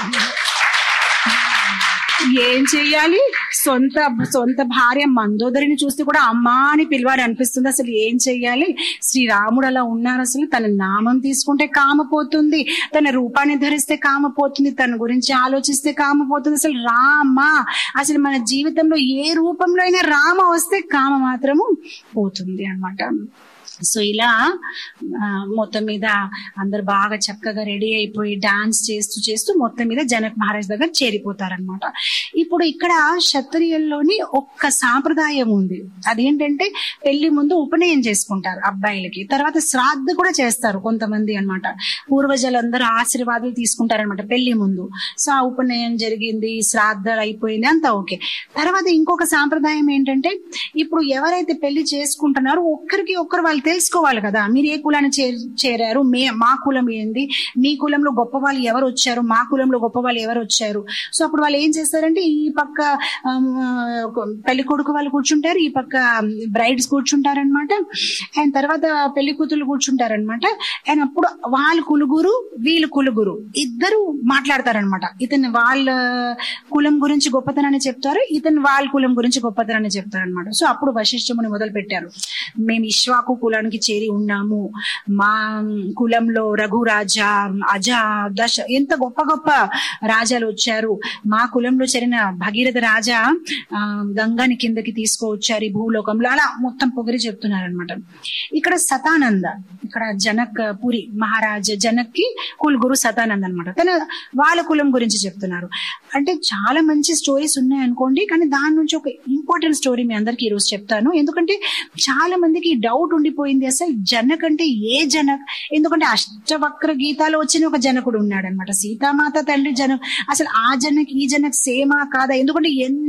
ఏం చెయ్యాలి సొంత సొంత భార్య మందోదరిని చూస్తే కూడా అమ్మా అని పిలవాలి అనిపిస్తుంది అసలు ఏం చెయ్యాలి శ్రీరాముడు అలా ఉన్నారు అసలు తన నామం తీసుకుంటే కామపోతుంది తన రూపాన్ని ధరిస్తే కామపోతుంది తన గురించి ఆలోచిస్తే కామపోతుంది అసలు రామ అసలు మన జీవితంలో ఏ రూపంలో అయినా రామ వస్తే కామ మాత్రము పోతుంది అన్నమాట సో ఇలా ఆ, మొత్తం మీద అందరు బాగా చక్కగా రెడీ అయిపోయి డాన్స్ చేస్తూ చేస్తూ మొత్తం మీద జనక్ మహారాజ్ దగ్గర చేరిపోతారనమాట ఇప్పుడు ఇక్కడ క్షత్రియుల్లోని ఒక్క సాంప్రదాయం ఉంది అదేంటంటే పెళ్లి ముందు ఉపనయనం చేసుకుంటారు అబ్బాయిలకి తర్వాత శ్రాద్ధ కూడా చేస్తారు కొంతమంది అన్నమాట పూర్వజలందరూ ఆశీర్వాదాలు తీసుకుంటారనమాట పెళ్లి ముందు సో ఆ ఉపనయనం జరిగింది శ్రాద్ధాలు అయిపోయింది అంతా ఓకే తర్వాత ఇంకొక సాంప్రదాయం ఏంటంటే ఇప్పుడు ఎవరైతే పెళ్లి చేసుకుంటున్నారో ఒక్కరికి ఒక్కరు వాళ్ళు తెలుసుకోవాలి కదా మీరు ఏ కులాన్ని చేర్- చేరారు మే మా కులం ఏంది మీ కులంలో గొప్ప వాళ్ళు ఎవరు వచ్చారు మా కులంలో గొప్ప వాళ్ళు ఎవరు వచ్చారు సో అప్పుడు వాళ్ళు ఏం చేస్తారంటే ఈ పక్క ఆమ్, పెళ్లి కొడుకు వాళ్ళు కూర్చుంటారు ఈ పక్క బ్రైడ్స్ కూర్చుంటారనమాట అండ్ తర్వాత పెళ్లి కూతురు కూర్చుంటారనమాట అండ్ అప్పుడు వాళ్ళు కులుగురు వీళ్ళు కులుగురు ఇద్దరు మాట్లాడతారనమాట ఇతను వాళ్ళ కులం గురించి గొప్పతనాన్ని చెప్తారు ఇతను వాళ్ళ కులం గురించి గొప్పతనాన్ని చెప్తారనమాట సో అప్పుడు వశిష్ఠముని మొదలు పెట్టారు మేము ఇష్వాకు కులానికి చేరి ఉన్నాము మా కులంలో రఘురాజా అజ దశ ఎంత గొప్ప గొప్ప రాజాలు వచ్చారు మా కులంలో చేరిన భగీరథ రాజా ఆ, గంగాని కిందకి తీసుకువచ్చారు ఈ భూలోకంలో అలా మొత్తం పొగిరి చెప్తున్నారనమాట ఇక్కడ సతానంద ఇక్కడ జనక్ పురి మహారాజా జనక్ కి కులగురు సతానంద్ అనమాట తన వాళ్ళ కులం గురించి చెప్తున్నారు అంటే చాలా మంచి స్టోరీస్ ఉన్నాయి అనుకోండి కానీ దాని నుంచి ఒక ఇంపార్టెంట్ స్టోరీ మీ అందరికి ఈ రోజు చెప్తాను ఎందుకంటే చాలా మందికి డౌట్ ఉండిపోయింది అసలు జనక్ అంటే ఏ జనక్ ఎందుకంటే అష్టవక్ర గీతాలో వచ్చిన ఒక జనకుడు ఉన్నాడు అనమాట సీతామాత తండ్రి జనక్ అసలు ఆ జనక్ ఈ జనక్ సేమా కాదా ఎందుకంటే ఎన్ని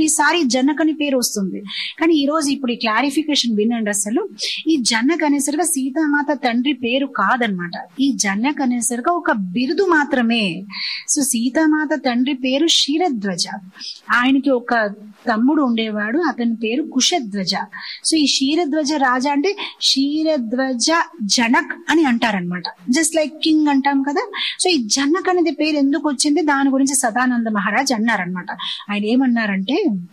ప్రతిసారి జనక్ అని పేరు వస్తుంది కానీ ఈ రోజు ఇప్పుడు ఈ క్లారిఫికేషన్ వినండి అసలు ఈ జనక్ అనేసరిగా సీతామాత తండ్రి పేరు కాదనమాట ఈ జనక్ అనేసరిగా ఒక బిరుదు మాత్రమే సో సీతామాత తండ్రి పేరు క్షీరధ్వజ ఆయనకి ఒక తమ్ముడు ఉండేవాడు అతని పేరు కుశధ్వజ సో ఈ క్షీరధ్వజ రాజా అంటే క్షీరధ్వజ జనక్ అని అంటారనమాట జస్ట్ లైక్ కింగ్ అంటాం కదా సో ఈ జనక్ అనేది పేరు ఎందుకు వచ్చింది దాని గురించి సదానంద మహారాజ్ అన్నారనమాట ఆయన ఏమన్నారంటే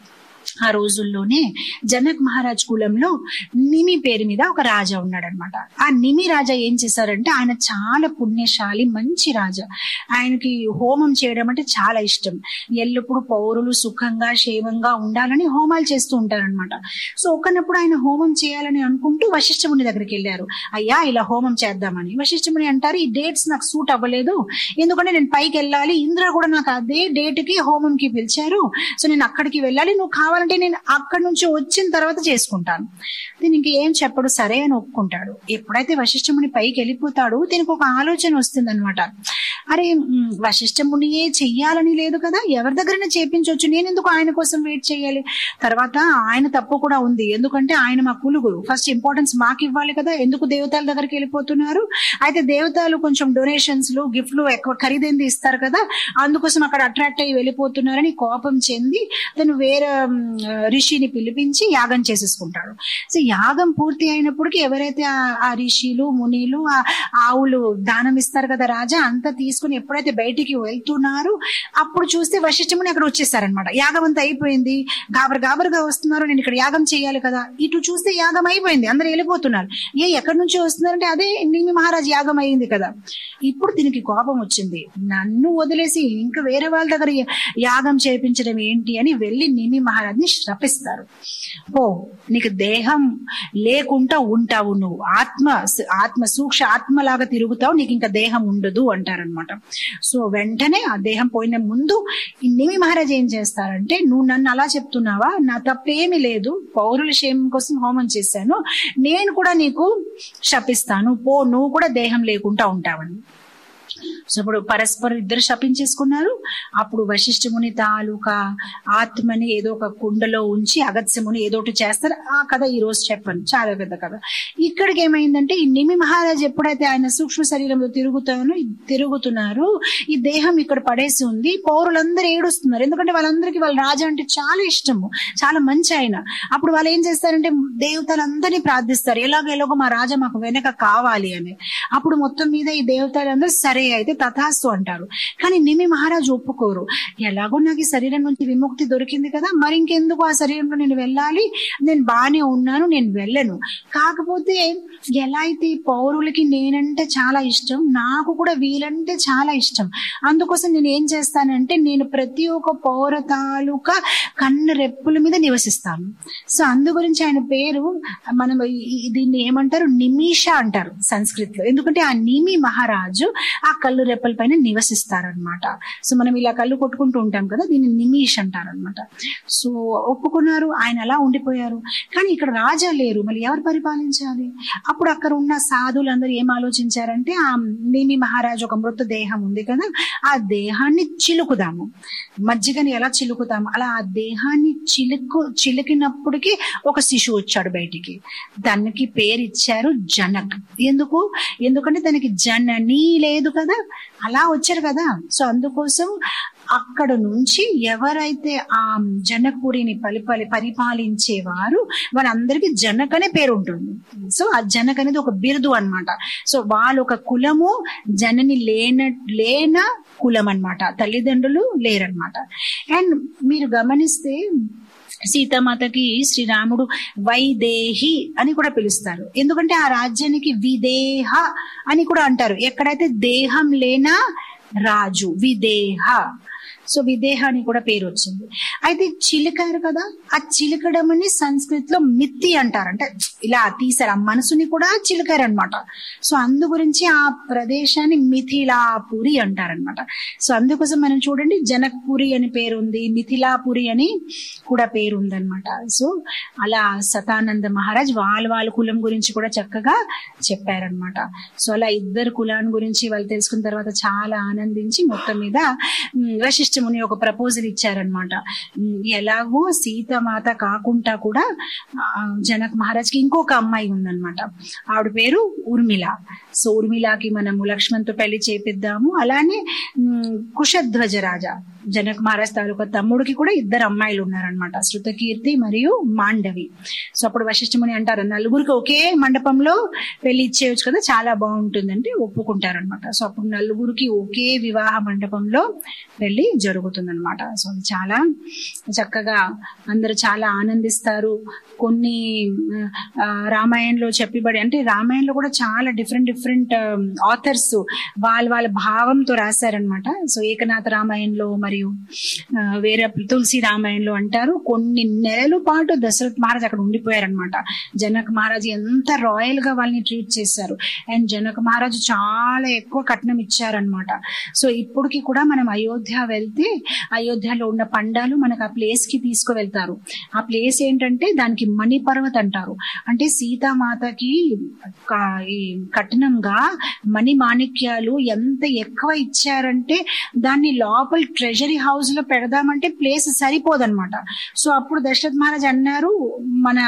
ఆ రోజుల్లోనే జనక్ మహారాజ్ కులంలో నిమి పేరు మీద ఒక రాజా ఉన్నాడనమాట ఆ నిమి రాజా ఏం చేశారంటే ఆయన చాలా పుణ్యశాలి మంచి రాజా ఆయనకి హోమం చేయడం అంటే చాలా ఇష్టం ఎల్లప్పుడూ పౌరులు సుఖంగా క్షేమంగా ఉండాలని హోమాలు చేస్తూ ఉంటారనమాట సో ఒకనప్పుడు ఆయన హోమం చేయాలని అనుకుంటూ వశిష్ఠముని దగ్గరికి వెళ్ళారు అయ్యా ఇలా హోమం చేద్దామని వశిష్ఠముని అంటారు ఈ డేట్స్ నాకు సూట్ అవ్వలేదు ఎందుకంటే నేను పైకి వెళ్ళాలి ఇంద్ర కూడా నాకు అదే డేట్ కి హోమంకి పిలిచారు సో నేను అక్కడికి వెళ్ళాలి నువ్వు కావాలంటే నేను అక్కడి నుంచి వచ్చిన తర్వాత చేసుకుంటాను దీనికి ఏం చెప్పడు సరే అని ఒప్పుకుంటాడు ఎప్పుడైతే వశిష్ఠముని పైకి వెళ్ళిపోతాడు దీనికి ఒక ఆలోచన వస్తుంది అనమాట అరే మ్, వశిష్ఠమునియే చెయ్యాలని లేదు కదా ఎవరి దగ్గరైనా చేపించవచ్చు నేను ఎందుకు ఆయన కోసం వెయిట్ చేయాలి తర్వాత ఆయన తప్పు కూడా ఉంది ఎందుకంటే ఆయన మా కులుగురు ఫస్ట్ ఇంపార్టెన్స్ మాకు ఇవ్వాలి కదా ఎందుకు దేవతల దగ్గరికి వెళ్ళిపోతున్నారు అయితే దేవతలు కొంచెం డొనేషన్స్ లు గిఫ్ట్లు ఎక్కువ ఖరీదైంది ఇస్తారు కదా అందుకోసం అక్కడ అట్రాక్ట్ అయ్యి వెళ్ళిపోతున్నారని కోపం చెంది తను వేరే మ్, ఋషిని పిలిపించి యాగం చేసేసుకుంటాడు సో యాగం పూర్తి అయినప్పటికీ ఎవరైతే ఆ- ఆ ఋషులు మునిలు ఆ ఆవులు దానం ఇస్తారు కదా రాజా అంతా తీసుకుని ఎప్పుడైతే బయటికి వెళ్తున్నారు అప్పుడు చూస్తే వశిష్ఠముని అక్కడ వచ్చేసారనమాట యాగం అంతా అయిపోయింది గాబర్ గాబర్గా వస్తున్నారు నేను ఇక్కడ యాగం చేయాలి కదా ఇటు చూస్తే యాగం అయిపోయింది అందరు వెళ్ళిపోతున్నారు ఏ ఎక్కడి నుంచి వస్తున్నారంటే అదే నిమి మహారాజ్ యాగం అయింది కదా ఇప్పుడు దీనికి కోపం వచ్చింది నన్ను వదిలేసి ఇంకా వేరే వాళ్ళ దగ్గర యా- యాగం చేయించడం ఏంటి అని వెళ్ళి నిమి మహారాజ్ని శపిస్తారు ఓ నీకు దేహం లేకుండా ఉంటావు నువ్వు ఆత్మ ఆత్మ సూక్ష్మ ఆత్మలాగా తిరుగుతావు నీకు ఇంకా దేహం ఉండదు అంటారనమాట సో వెంటనే ఆ దేహం పోయిన ముందు ఈ నిమి మహారాజ్ ఏం చేస్తారంటే నువ్వు నన్ను అలా చెప్తున్నావా నా తప్పేమీ లేదు పౌరుల క్షేమం కోసం హోమం చేశాను నేను కూడా నీకు శపిస్తాను పో నువ్వు కూడా దేహం లేకుండా ఉంటావని సో ఇప్పుడు పరస్పరం ఇద్దరు శపించేసుకున్నారు అప్పుడు వశిష్ఠముని తాలూకా ఆత్మని ఏదో ఒక కుండలో ఉంచి అగత్యముని ఏదో ఒకటి చేస్తారు ఆ కథ ఈ రోజు చెప్పాను చాలా పెద్ద కథ ఇక్కడికి ఏమైందంటే ఈ నిమి మహారాజ్ ఎప్పుడైతే ఆయన సూక్ష్మ శరీరంలో తిరుగుతానో తిరుగుతున్నారు ఈ దేహం ఇక్కడ పడేసి ఉంది పౌరులందరూ ఏడుస్తున్నారు ఎందుకంటే వాళ్ళందరికీ వాళ్ళ రాజా అంటే చాలా ఇష్టము చాలా మంచి ఆయన అప్పుడు వాళ్ళు ఏం చేస్తారంటే దేవతలందరినీ ప్రార్థిస్తారు ఎలాగో ఎలాగో మా రాజా మాకు వెనక కావాలి అని అప్పుడు మొత్తం మీద ఈ దేవతలందరూ సరే అయితే తథాస్తు అంటారు కానీ నిమి మహారాజు ఒప్పుకోరు ఎలాగో నాకు ఈ శరీరం నుంచి విముక్తి దొరికింది కదా మరి ఇంకెందుకు ఆ శరీరంలో నేను వెళ్ళాలి నేను బానే ఉన్నాను నేను వెళ్ళను కాకపోతే ఎలా అయితే ఈ పౌరులకి నేనంటే చాలా ఇష్టం నాకు కూడా వీళ్ళంటే చాలా ఇష్టం అందుకోసం నేను ఏం చేస్తానంటే నేను ప్రతి ఒక్క పౌర తాలూకా కన్ను రెప్పుల మీద నివసిస్తాను సో అందు గురించి ఆయన పేరు మనం ఈ- ఈ- దీన్ని ఏమంటారు నిమిష అంటారు సంస్కృతిలో ఎందుకంటే ఆ నిమి మహారాజు ఆ కళ్ళు రెప్పల పైన నివసిస్తారనమాట సో మనం ఇలా కళ్ళు కొట్టుకుంటూ ఉంటాం కదా దీన్ని నిమిష్ అంటారనమాట సో ఒప్పుకున్నారు ఆయన అలా ఉండిపోయారు కానీ ఇక్కడ రాజా లేరు మళ్ళీ ఎవరు పరిపాలించాలి అప్పుడు అక్కడ ఉన్న సాధువులందరూ ఏం ఆలోచించారంటే ఆ నిమి మహారాజు ఒక మృతదేహం ఉంది కదా ఆ దేహాన్ని చిలుకుదాము మజ్జిగని ఎలా చిలుకుతాము అలా ఆ దేహాన్ని చిలుకు చిలికినప్పటికీ ఒక శిశువు వచ్చాడు బయటికి దానికి పేరు ఇచ్చారు జనక్ ఎందుకు ఎందుకంటే దానికి జనని లేదు కదా అలా వచ్చారు కదా సో అందుకోసం అక్కడ నుంచి ఎవరైతే ఆ జనకుడిని పలిపలి పరిపాలించేవారు వాళ్ళందరికీ జనక్ అనే పేరు ఉంటుంది సో ఆ జనక్ అనేది ఒక బిరుదు అన్నమాట సో వాళ్ళు ఒక కులము జనని లేన లేన కులం అన్నమాట తల్లిదండ్రులు లేరన్నమాట అండ్ మీరు గమనిస్తే సీతామాతకి శ్రీరాముడు వైదేహి అని కూడా పిలుస్తారు ఎందుకంటే ఆ రాజ్యానికి విదేహ అని కూడా అంటారు ఎక్కడైతే దేహం లేనా రాజు విదేహ సో విదేహ అని కూడా పేరు వచ్చింది అయితే చిలికారు కదా ఆ చిలకడం అని సంస్కృతిలో మిత్తి అంటారు అంటే ఇలా తీసారు ఆ మనసుని కూడా చిలికారు అనమాట సో అందు గురించి ఆ ప్రదేశాన్ని మిథిలాపురి అంటారనమాట సో అందుకోసం మనం చూడండి జనక్పురి అని పేరు ఉంది మిథిలాపురి అని కూడా పేరు ఉందన్నమాట సో అలా సతానంద మహారాజ్ వాళ్ళ వాళ్ళ కులం గురించి కూడా చక్కగా చెప్పారనమాట సో అలా ఇద్దరు కులాన్ని గురించి వాళ్ళు తెలుసుకున్న తర్వాత చాలా ఆనందించి మొత్తం మీద ఉమ్, వశిష్ఠ వశిష్ఠ ముని ఒక ప్రపోజల్ ఇచ్చారనమాట ఎలాగో సీతమాత కాకుండా కూడా ఆ, జనక్ మహారాజ్కి ఇంకొక అమ్మాయి ఉందన్నమాట ఆవిడ పేరు ఉర్మిళ సో ఉర్మిళకి మనము లక్ష్మణ్తో పెళ్లి చేపిద్దాము అలానే ఉమ్, కుశధ్వజ రాజా జనక్ మహారాజ్ తాలూకా తమ్ముడికి కూడా ఇద్దరు అమ్మాయిలు ఉన్నారనమాట శృతకీర్తి మరియు మాండవి సో అప్పుడు వశిష్ఠముని అంటారు నలుగురికి ఒకే మండపంలో పెళ్లి ఇచ్చేయచ్చు కదా చాలా బాగుంటుందంటే ఒప్పుకుంటారనమాట సో అప్పుడు నలుగురికి ఒకే వివాహ మండపంలో పెళ్లి జరుగుతుందన్నమాట సో అది చాలా చక్కగా అందరూ చాలా ఆనందిస్తారు కొన్ని ఆ, రామాయణంలో చెప్పబడి అంటే రామాయణంలో కూడా చాలా డిఫరెంట్ డిఫరెంట్ ఆథర్స్ వాళ్ళ వాళ్ళ భావంతో రాశారనమాట సో ఏకనాథ రామాయణంలో మరియు ఆ, వేరే తులసి రామాయణంలో అంటారు కొన్ని నెలల పాటు దశరథ్ మహారాజ్ అక్కడ ఉండిపోయారనమాట జనక్ మహారాజ్ ఎంత రాయల్ గా వాళ్ళని ట్రీట్ చేశారు అండ్ జనక్ మహారాజు చాలా ఎక్కువ కట్నం ఇచ్చారనమాట సో ఇప్పటికి కూడా మనం అయోధ్య వెళ్తే అయోధ్యలో ఉన్న పండాలు మనకు ఆ ప్లేస్ కి తీసుకువెళ్తారు ఆ ప్లేస్ ఏంటంటే దానికి మణిపర్వత్ అంటారు అంటే సీతామాతకి క- ఈ కఠినంగా మణి మాణిక్యాలు ఎంత ఎక్కువ ఇచ్చారంటే దాన్ని లోపల ట్రెజరీ హౌస్ లో పెడదామంటే ప్లేస్ సరిపోదన్నమాట సో అప్పుడు దశరథ్ మహారాజ్ అన్నారు మన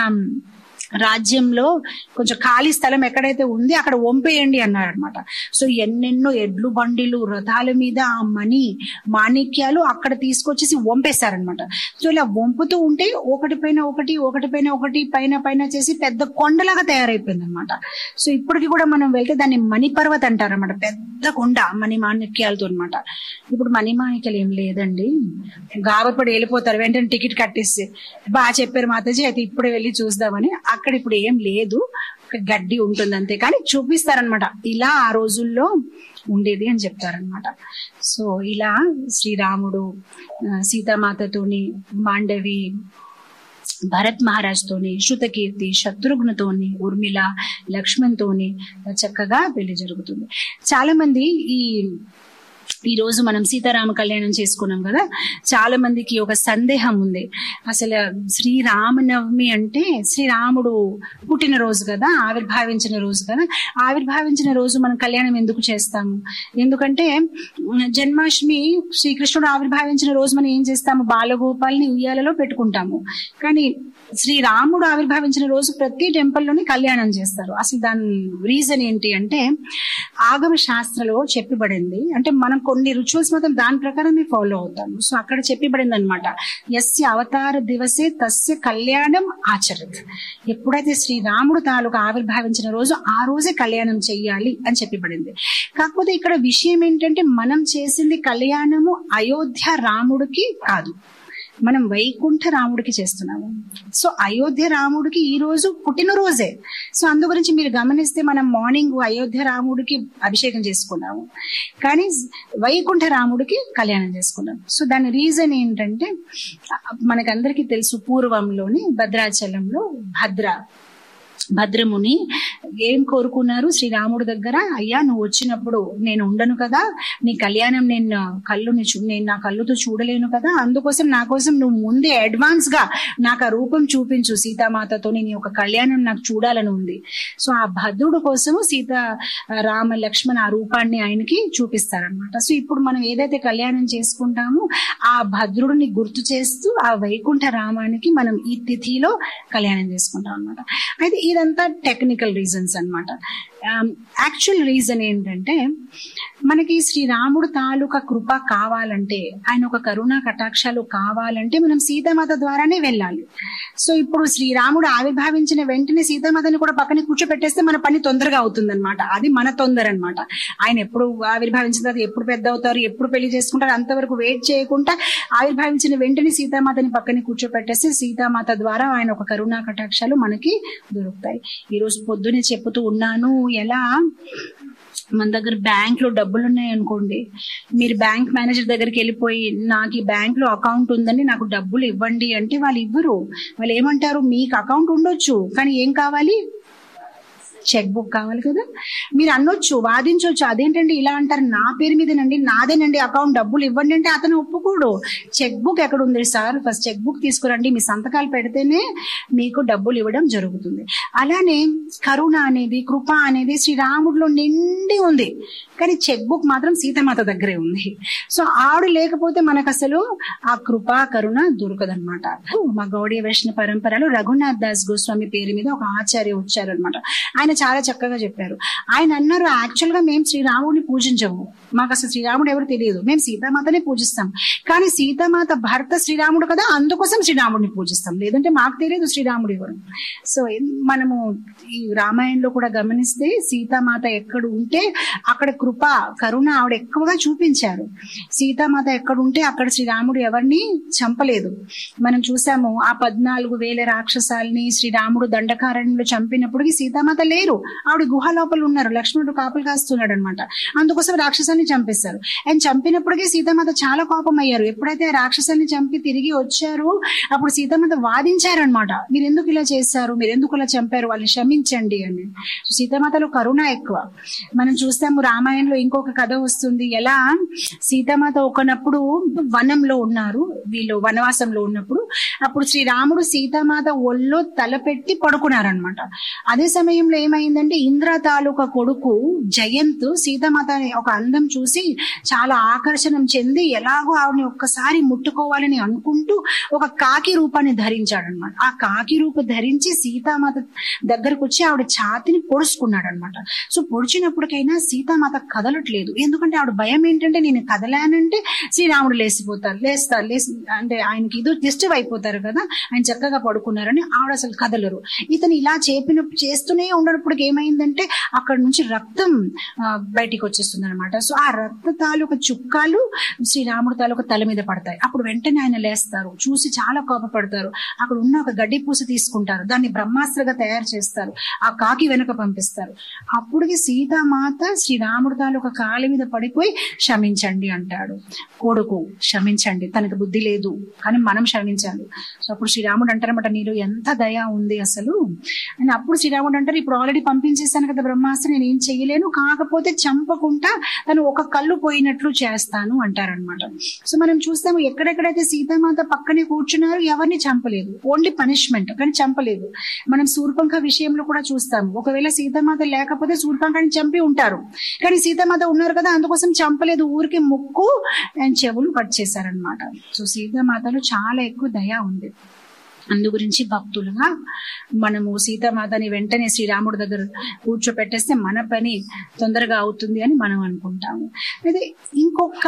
రాజ్యంలో కొంచెం ఖాళీ స్థలం ఎక్కడైతే ఉంది అక్కడ వంపేయండి అన్నారనమాట సో ఎన్నెన్నో ఎడ్లు బండిలు రథాల మీద ఆ మణి మాణిక్యాలు అక్కడ తీసుకొచ్చేసి వంపేశారనమాట సో ఇలా వంపుతూ ఉంటే ఒకటి పైన ఒకటి ఒకటి పైన ఒకటి పైన పైన చేసి పెద్ద కొండలాగా తయారైపోయింది అనమాట సో ఇప్పటికి కూడా మనం వెళ్తే దాన్ని మణిపర్వత్ అంటారనమాట పెద్ద కొండ మణి మాణిక్యాలతో అనమాట ఇప్పుడు మణి మాణిక్యాలు ఏం లేదండి గాబరపడి వెళ్ళిపోతారు వెంటనే టికెట్ కట్టేసి బాగా చెప్పారు మాతాజీ అయితే ఇప్పుడే వెళ్ళి చూద్దామని అక్కడ ఇప్పుడు ఏం లేదు ఒక గడ్డి ఉంటుంది అంతే కానీ చూపిస్తారనమాట ఇలా ఆ రోజుల్లో ఉండేది అని చెప్తారనమాట సో ఇలా శ్రీరాముడు ఆ, సీతామాతతోని మాండవి భరత్ మహారాజ్ తోని శృతకీర్తి శత్రుఘ్నతోని ఉర్మిళ లక్ష్మణ్ తోని చక్కగా పెళ్లి జరుగుతుంది చాలా మంది ఈ ఈ రోజు మనం సీతారామ కళ్యాణం చేసుకున్నాం కదా చాలా మందికి ఒక సందేహం ఉంది అసలు శ్రీరామనవమి అంటే శ్రీరాముడు పుట్టిన రోజు కదా ఆవిర్భావించిన రోజు కదా ఆవిర్భావించిన రోజు మనం కళ్యాణం ఎందుకు చేస్తాము ఎందుకంటే ఉమ్, జన్మాష్టమి శ్రీకృష్ణుడు ఆవిర్భావించిన రోజు మనం ఏం చేస్తాము బాలగోపాల్ని ఉయ్యాలలో పెట్టుకుంటాము కానీ శ్రీరాముడు ఆవిర్భావించిన రోజు ప్రతి టెంపుల్లోని కళ్యాణం చేస్తారు అసలు దాని రీజన్ ఏంటి అంటే ఆగమ శాస్త్రలో చెప్పబడింది అంటే మనం కొన్ని రిచువల్స్ మాత్రం దాని ప్రకారమే ఫాలో అవుతాము సో అక్కడ చెప్పబడింది అనమాట ఎస్య అవతార దివసే తస్య కళ్యాణం ఆచరత్ ఎప్పుడైతే శ్రీరాముడు తాలూకు ఆవిర్భావించిన రోజు ఆ రోజే కళ్యాణం చెయ్యాలి అని చెప్పబడింది కాకపోతే ఇక్కడ విషయం ఏంటంటే మనం చేసింది కళ్యాణము అయోధ్య రాముడికి కాదు మనం వైకుంఠ రాముడికి చేస్తున్నాము సో అయోధ్య రాముడికి ఈ రోజు పుట్టినరోజే సో అందు గురించి మీరు గమనిస్తే మనం మార్నింగ్ అయోధ్య రాముడికి అభిషేకం చేసుకున్నాము కానీ వైకుంఠ రాముడికి కళ్యాణం చేసుకున్నాం సో దాని రీజన్ ఏంటంటే మనకందరికీ తెలుసు పూర్వంలోని భద్రాచలంలో భద్ర భద్రముని ఏం కోరుకున్నారు శ్రీరాముడి దగ్గర అయ్యా నువ్వు వచ్చినప్పుడు నేను ఉండను కదా నీ కళ్యాణం నేను కళ్ళుని చూ నేను నా కళ్ళుతో చూడలేను కదా అందుకోసం నా కోసం నువ్వు ముందే అడ్వాన్స్ గా నాకు ఆ రూపం చూపించు సీతామాతతో నీ ఒక కళ్యాణం నాకు చూడాలని ఉంది సో ఆ భద్రుడు కోసము సీత రామ లక్ష్మణ ఆ రూపాన్ని ఆయనకి చూపిస్తారనమాట సో ఇప్పుడు మనం ఏదైతే కళ్యాణం చేసుకుంటామో ఆ భద్రుడిని గుర్తు చేస్తూ ఆ వైకుంఠ రామానికి మనం ఈ తిథిలో కళ్యాణం చేసుకుంటాం అనమాట అయితే ఇదంతా టెక్నికల్ రీజన్స్ అన్నమాట యాక్చువల్ రీజన్ ఏంటంటే మనకి శ్రీరాముడు తాలూకా కృప కావాలంటే ఆయన ఒక కరుణా కటాక్షాలు కావాలంటే మనం సీతామాత ద్వారానే వెళ్ళాలి సో ఇప్పుడు శ్రీరాముడు ఆవిర్భావించిన వెంటనే సీతామాతని కూడా పక్కన కూర్చోపెట్టేస్తే మన పని తొందరగా అవుతుంది అనమాట అది మన తొందర అనమాట ఆయన ఎప్పుడు ఆవిర్భావించిన తర్వాత ఎప్పుడు పెద్ద అవుతారు ఎప్పుడు పెళ్లి చేసుకుంటారు అంతవరకు వెయిట్ చేయకుండా ఆవిర్భావించిన వెంటనే సీతామాతని పక్కన కూర్చోపెట్టేస్తే సీతామాత ద్వారా ఆయన ఒక కరుణా కటాక్షాలు మనకి దొరుకుతాయి ఈ రోజు పొద్దునే చెప్పుతూ ఉన్నాను ఎలా మన దగ్గర బ్యాంక్ లో డబ్బులు ఉన్నాయి అనుకోండి మీరు బ్యాంక్ మేనేజర్ దగ్గరికి వెళ్ళిపోయి నాకు ఈ బ్యాంక్ లో అకౌంట్ ఉందని నాకు డబ్బులు ఇవ్వండి అంటే వాళ్ళు ఇవ్వరు వాళ్ళు ఏమంటారు మీకు అకౌంట్ ఉండొచ్చు కానీ ఏం కావాలి చెక్ బుక్ కావాలి కదా మీరు అనొచ్చు వాదించవచ్చు అదేంటండి ఇలా అంటారు నా పేరు మీదేనండి నాదేనండి అకౌంట్ డబ్బులు ఇవ్వండి అంటే అతను ఒప్పుకోడు చెక్ బుక్ ఎక్కడ ఉంది సార్ ఫస్ట్ చెక్ బుక్ తీసుకురండి మీ సంతకాలు పెడితేనే మీకు డబ్బులు ఇవ్వడం జరుగుతుంది అలానే కరుణ అనేది కృప అనేది శ్రీరాముడిలో నిండి ఉంది కానీ చెక్ బుక్ మాత్రం సీతమాత దగ్గరే ఉంది సో ఆవిడ లేకపోతే మనకు అసలు ఆ కృప కరుణ దొరకదనమాట మా గౌడీ వైష్ణవ పరంపరలో రఘునాథ్ దాస్ గోస్వామి పేరు మీద ఒక ఆచార్య వచ్చారనమాట ఆయన చాలా చక్కగా చెప్పారు ఆయన అన్నారు యాక్చువల్ గా మేము శ్రీరాముడిని పూజించము మాకు అసలు శ్రీరాముడు ఎవరు తెలియదు మేము సీతామాతనే పూజిస్తాం కానీ సీతామాత భర్త శ్రీరాముడు కదా అందుకోసం శ్రీరాముడిని పూజిస్తాం లేదంటే మాకు తెలియదు శ్రీరాముడు ఎవరు సో మనము ఈ రామాయణంలో కూడా గమనిస్తే సీతామాత ఎక్కడ ఉంటే అక్కడ కృప కరుణ ఆవిడ ఎక్కువగా చూపించారు సీతామాత ఎక్కడ ఉంటే అక్కడ శ్రీరాముడు ఎవరిని చంపలేదు మనం చూసాము ఆ పద్నాలుగు వేల రాక్షసాల్ని శ్రీరాముడు దండకారణ్యంలో చంపినప్పటికీ సీతామాత లేరు ఆవిడ గుహ లోపల ఉన్నారు లక్ష్మణుడు కాపులు కాస్తున్నాడు అనమాట అందుకోసం రాక్షసాన్ని చంపేశారు అండ్ చంపినప్పటికీ సీతామాత చాలా కోపం అయ్యారు ఎప్పుడైతే ఆ రాక్షసాన్ని చంపి తిరిగి వచ్చారో అప్పుడు సీతామాత వాదించారనమాట మీరు ఎందుకు ఇలా చేశారు మీరు ఎందుకు ఇలా చంపారు వాళ్ళని క్షమించండి అని సీతామాతలో కరుణ ఎక్కువ మనం చూస్తాము రామాయణంలో ఇంకొక కథ వస్తుంది ఎలా సీతామాత ఒకనప్పుడు వనంలో ఉన్నారు వీళ్ళు వనవాసంలో ఉన్నప్పుడు అప్పుడు శ్రీరాముడు సీతామాత ఒళ్ళో తలపెట్టి పడుకున్నారనమాట అదే సమయంలో ఏమైందంటే ఇంద్ర తాలూకా కొడుకు జయంత్ సీతామాత అనే ఒక అందం చూసి చాలా ఆకర్షణం చెంది ఎలాగో ఆవిడని ఒక్కసారి ముట్టుకోవాలని అనుకుంటూ ఒక కాకి రూపాన్ని ధరించాడనమాట ఆ కాకి రూపం ధరించి సీతామాత దగ్గరకు వచ్చి ఆవిడ ఛాతిని పొడుచుకున్నాడు అనమాట సో పొడిచినప్పటికైనా సీతామాత కదలట్లేదు ఎందుకంటే ఆవిడ భయం ఏంటంటే నేను కదలానంటే శ్రీరాముడు లేసిపోతారు లేస్తారు లేసి అంటే ఆయనకి ఇది డిస్టర్బ్ అయిపోతారు కదా ఆయన చక్కగా పడుకున్నారని ఆవిడ అసలు కదలరు ఇతను ఇలా చేపినప్పుడు చేస్తూనే ఉన్నప్పటికి ఏమైందంటే అక్కడ నుంచి రక్తం ఆ, బయటికి వచ్చేస్తుంది అనమాట సో ఆ రక్త తాలూకా చుక్కాలు శ్రీరాముడు తాలూకా తల మీద పడతాయి అప్పుడు వెంటనే ఆయన లేస్తారు చూసి చాలా కోపపడతారు అక్కడ ఉన్న ఒక గడ్డి పూస తీసుకుంటారు దాన్ని బ్రహ్మాస్త్రగా తయారు చేస్తారు ఆ కాకి వెనక పంపిస్తారు అప్పటికి సీతామాత శ్రీరాముడు తాలూకా కాలి మీద పడిపోయి క్షమించండి అంటాడు కొడుకు క్షమించండి తనకి బుద్ధి లేదు కానీ మనం క్షమించాలి సో అప్పుడు శ్రీరాముడు అంటారన్నమాట నీలో ఎంత దయ ఉంది అసలు అని అప్పుడు శ్రీరాముడు అంటారు ఇప్పుడు ఆల్రెడీ పంపించేస్తాను కదా బ్రహ్మాస్త్రం నేను ఏం చేయలేను కాకపోతే చంపకుండా తను ఒక కళ్ళు పోయినట్లు చేస్తాను అంటారనమాట సో మనం చూస్తాము ఎక్కడెక్కడైతే సీతామాత పక్కనే కూర్చున్నారు ఎవరిని చంపలేదు ఓన్లీ పనిష్మెంట్ కానీ చంపలేదు మనం శూర్పంఖ విషయంలో కూడా చూస్తాము ఒకవేళ సీతామాత లేకపోతే శూర్పంఖని చంపి ఉంటారు కానీ సీతామాత ఉన్నారు కదా అందుకోసం చంపలేదు ఊరికి ముక్కు అండ్ చెవులు కట్ చేశారనమాట సో సీతామాతలో చాలా ఎక్కువ దయ ఉంది అందు గురించి భక్తులుగా మనము సీతామాతని వెంటనే శ్రీరాముడి దగ్గర కూర్చోపెట్టేస్తే మన పని తొందరగా అవుతుంది అని మనం అనుకుంటాము అయితే ఇంకొక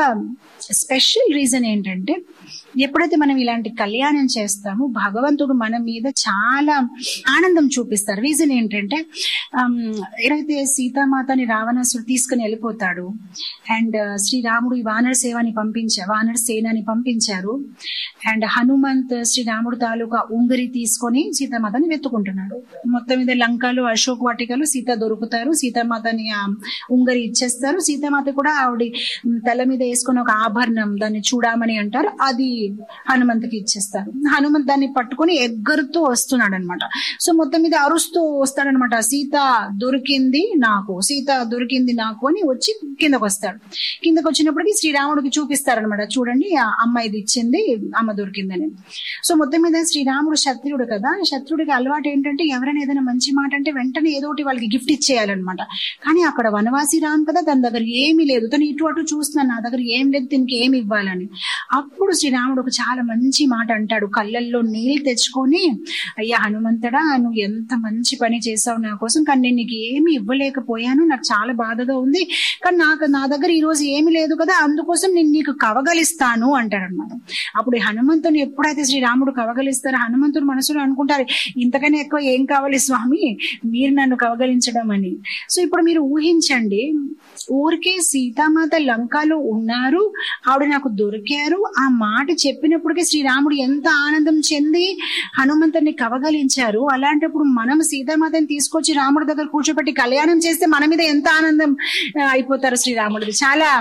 స్పెషల్ రీజన్ ఏంటంటే ఎప్పుడైతే మనం ఇలాంటి కళ్యాణం చేస్తామో భగవంతుడు మన మీద చాలా ఆనందం చూపిస్తారు రీజన్ ఏంటంటే ఆమ్, ఏదైతే సీతామాతని రావణాసుడు తీసుకుని వెళ్ళిపోతాడు అండ్ శ్రీరాముడు ఈ వానర సేవని పంపించారు వానర సేనని పంపించారు అండ్ హనుమంత్ శ్రీరాముడు తాలూకా ఉంగరి తీసుకొని సీతామాతని వెతుకుంటున్నాడు మొత్తం మీద లంకలో అశోక్ వాటికలో సీత దొరుకుతారు సీతామాతని ఆ ఉంగరి ఇచ్చేస్తారు సీతామాత కూడా ఆవిడ తల మీద వేసుకుని ఒక ఆభరణం దాన్ని చూడమని అంటారు అది హనుమంతుకి ఇచ్చేస్తారు హనుమంత్ దాన్ని పట్టుకొని ఎగ్గరుతూ వస్తున్నాడు అనమాట సో మొత్తం మీద అరుస్తూ వస్తాడనమాట సీత దొరికింది నాకు సీత దొరికింది నాకు అని వచ్చి కిందకు వస్తాడు కిందకు వచ్చినప్పటికి శ్రీరాముడికి చూపిస్తారనమాట చూడండి ఆ అమ్మాయిది ఇచ్చింది అమ్మ దొరికిందని సో మొత్తం మీద శ్రీరాముడు క్షత్రియుడు కదా క్షత్రుడికి అలవాటు ఏంటంటే ఎవరైనా ఏదైనా మంచి మాట అంటే వెంటనే ఏదో ఒకటి వాళ్ళకి గిఫ్ట్ ఇచ్చేయాలన్నమాట కానీ అక్కడ వనవాసి రాను కదా తన దగ్గర ఏమీ లేదు తను ఇటు అటు చూస్తున్నాను నా దగ్గర ఏం లేదు దీనికి ఏమి ఇవ్వాలని అప్పుడు శ్రీరాముడు ఒక చాలా మంచి మాట అంటాడు కళ్ళల్లో నీళ్ళు తెచ్చుకొని అయ్యా హనుమంతుడా నువ్వు ఎంత మంచి పని చేసావు నా కోసం కానీ నేను నీకు ఏమి ఇవ్వలేకపోయాను నాకు చాలా బాధగా ఉంది కానీ నాకు నా దగ్గర ఈ రోజు ఏమీ లేదు కదా అందుకోసం నేను నీకు కవగలిస్తాను అంటాడనమాట అప్పుడు ఈ హనుమంతుని ఎప్పుడైతే శ్రీరాముడు కవగలిస్తారో హనుమంతుడు మనసులో అనుకుంటారు ఇంతకన్నా ఎక్కువ ఏం కావాలి స్వామి మీరు నన్ను కవగలించడం అని సో ఇప్పుడు మీరు ఊహించండి ఊరికే సీతామాత లంకలో ఉన్నారు ఆవిడ నాకు దొరికారు ఆ మాట చెప్పినప్పటికీ శ్రీరాముడు ఎంత ఆనందం చెంది హనుమంతుని కవగలించారు అలాంటప్పుడు మనం సీతామాతని తీసుకొచ్చి రాముడి దగ్గర కూర్చోబెట్టి కళ్యాణం చేస్తే మన మీద ఎంత ఆనందం ఆ, అయిపోతారు శ్రీరాముడిది చాలా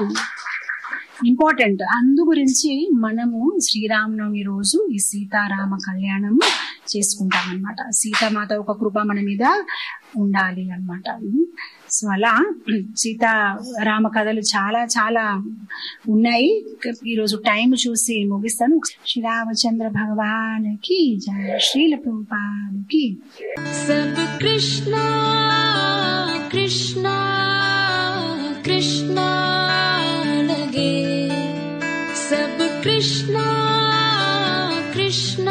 ఇంపార్టెంట్ అందు గురించి మనము శ్రీరామనవమి రోజు ఈ సీతారామ కళ్యాణము చేసుకుంటాం అనమాట సీతామాత ఒక కృప మన మీద ఉండాలి అనమాట సో అలా సీతా రామ కథలు చాలా చాలా ఉన్నాయి ఈరోజు టైం చూసి ముగిస్తాను శ్రీరామచంద్ర భగవానికి జయ శ్రీల ప్రభుపానికి सब कृष्णा कृष्णा कृष्णा लगे सब कृष्णा कृष्णा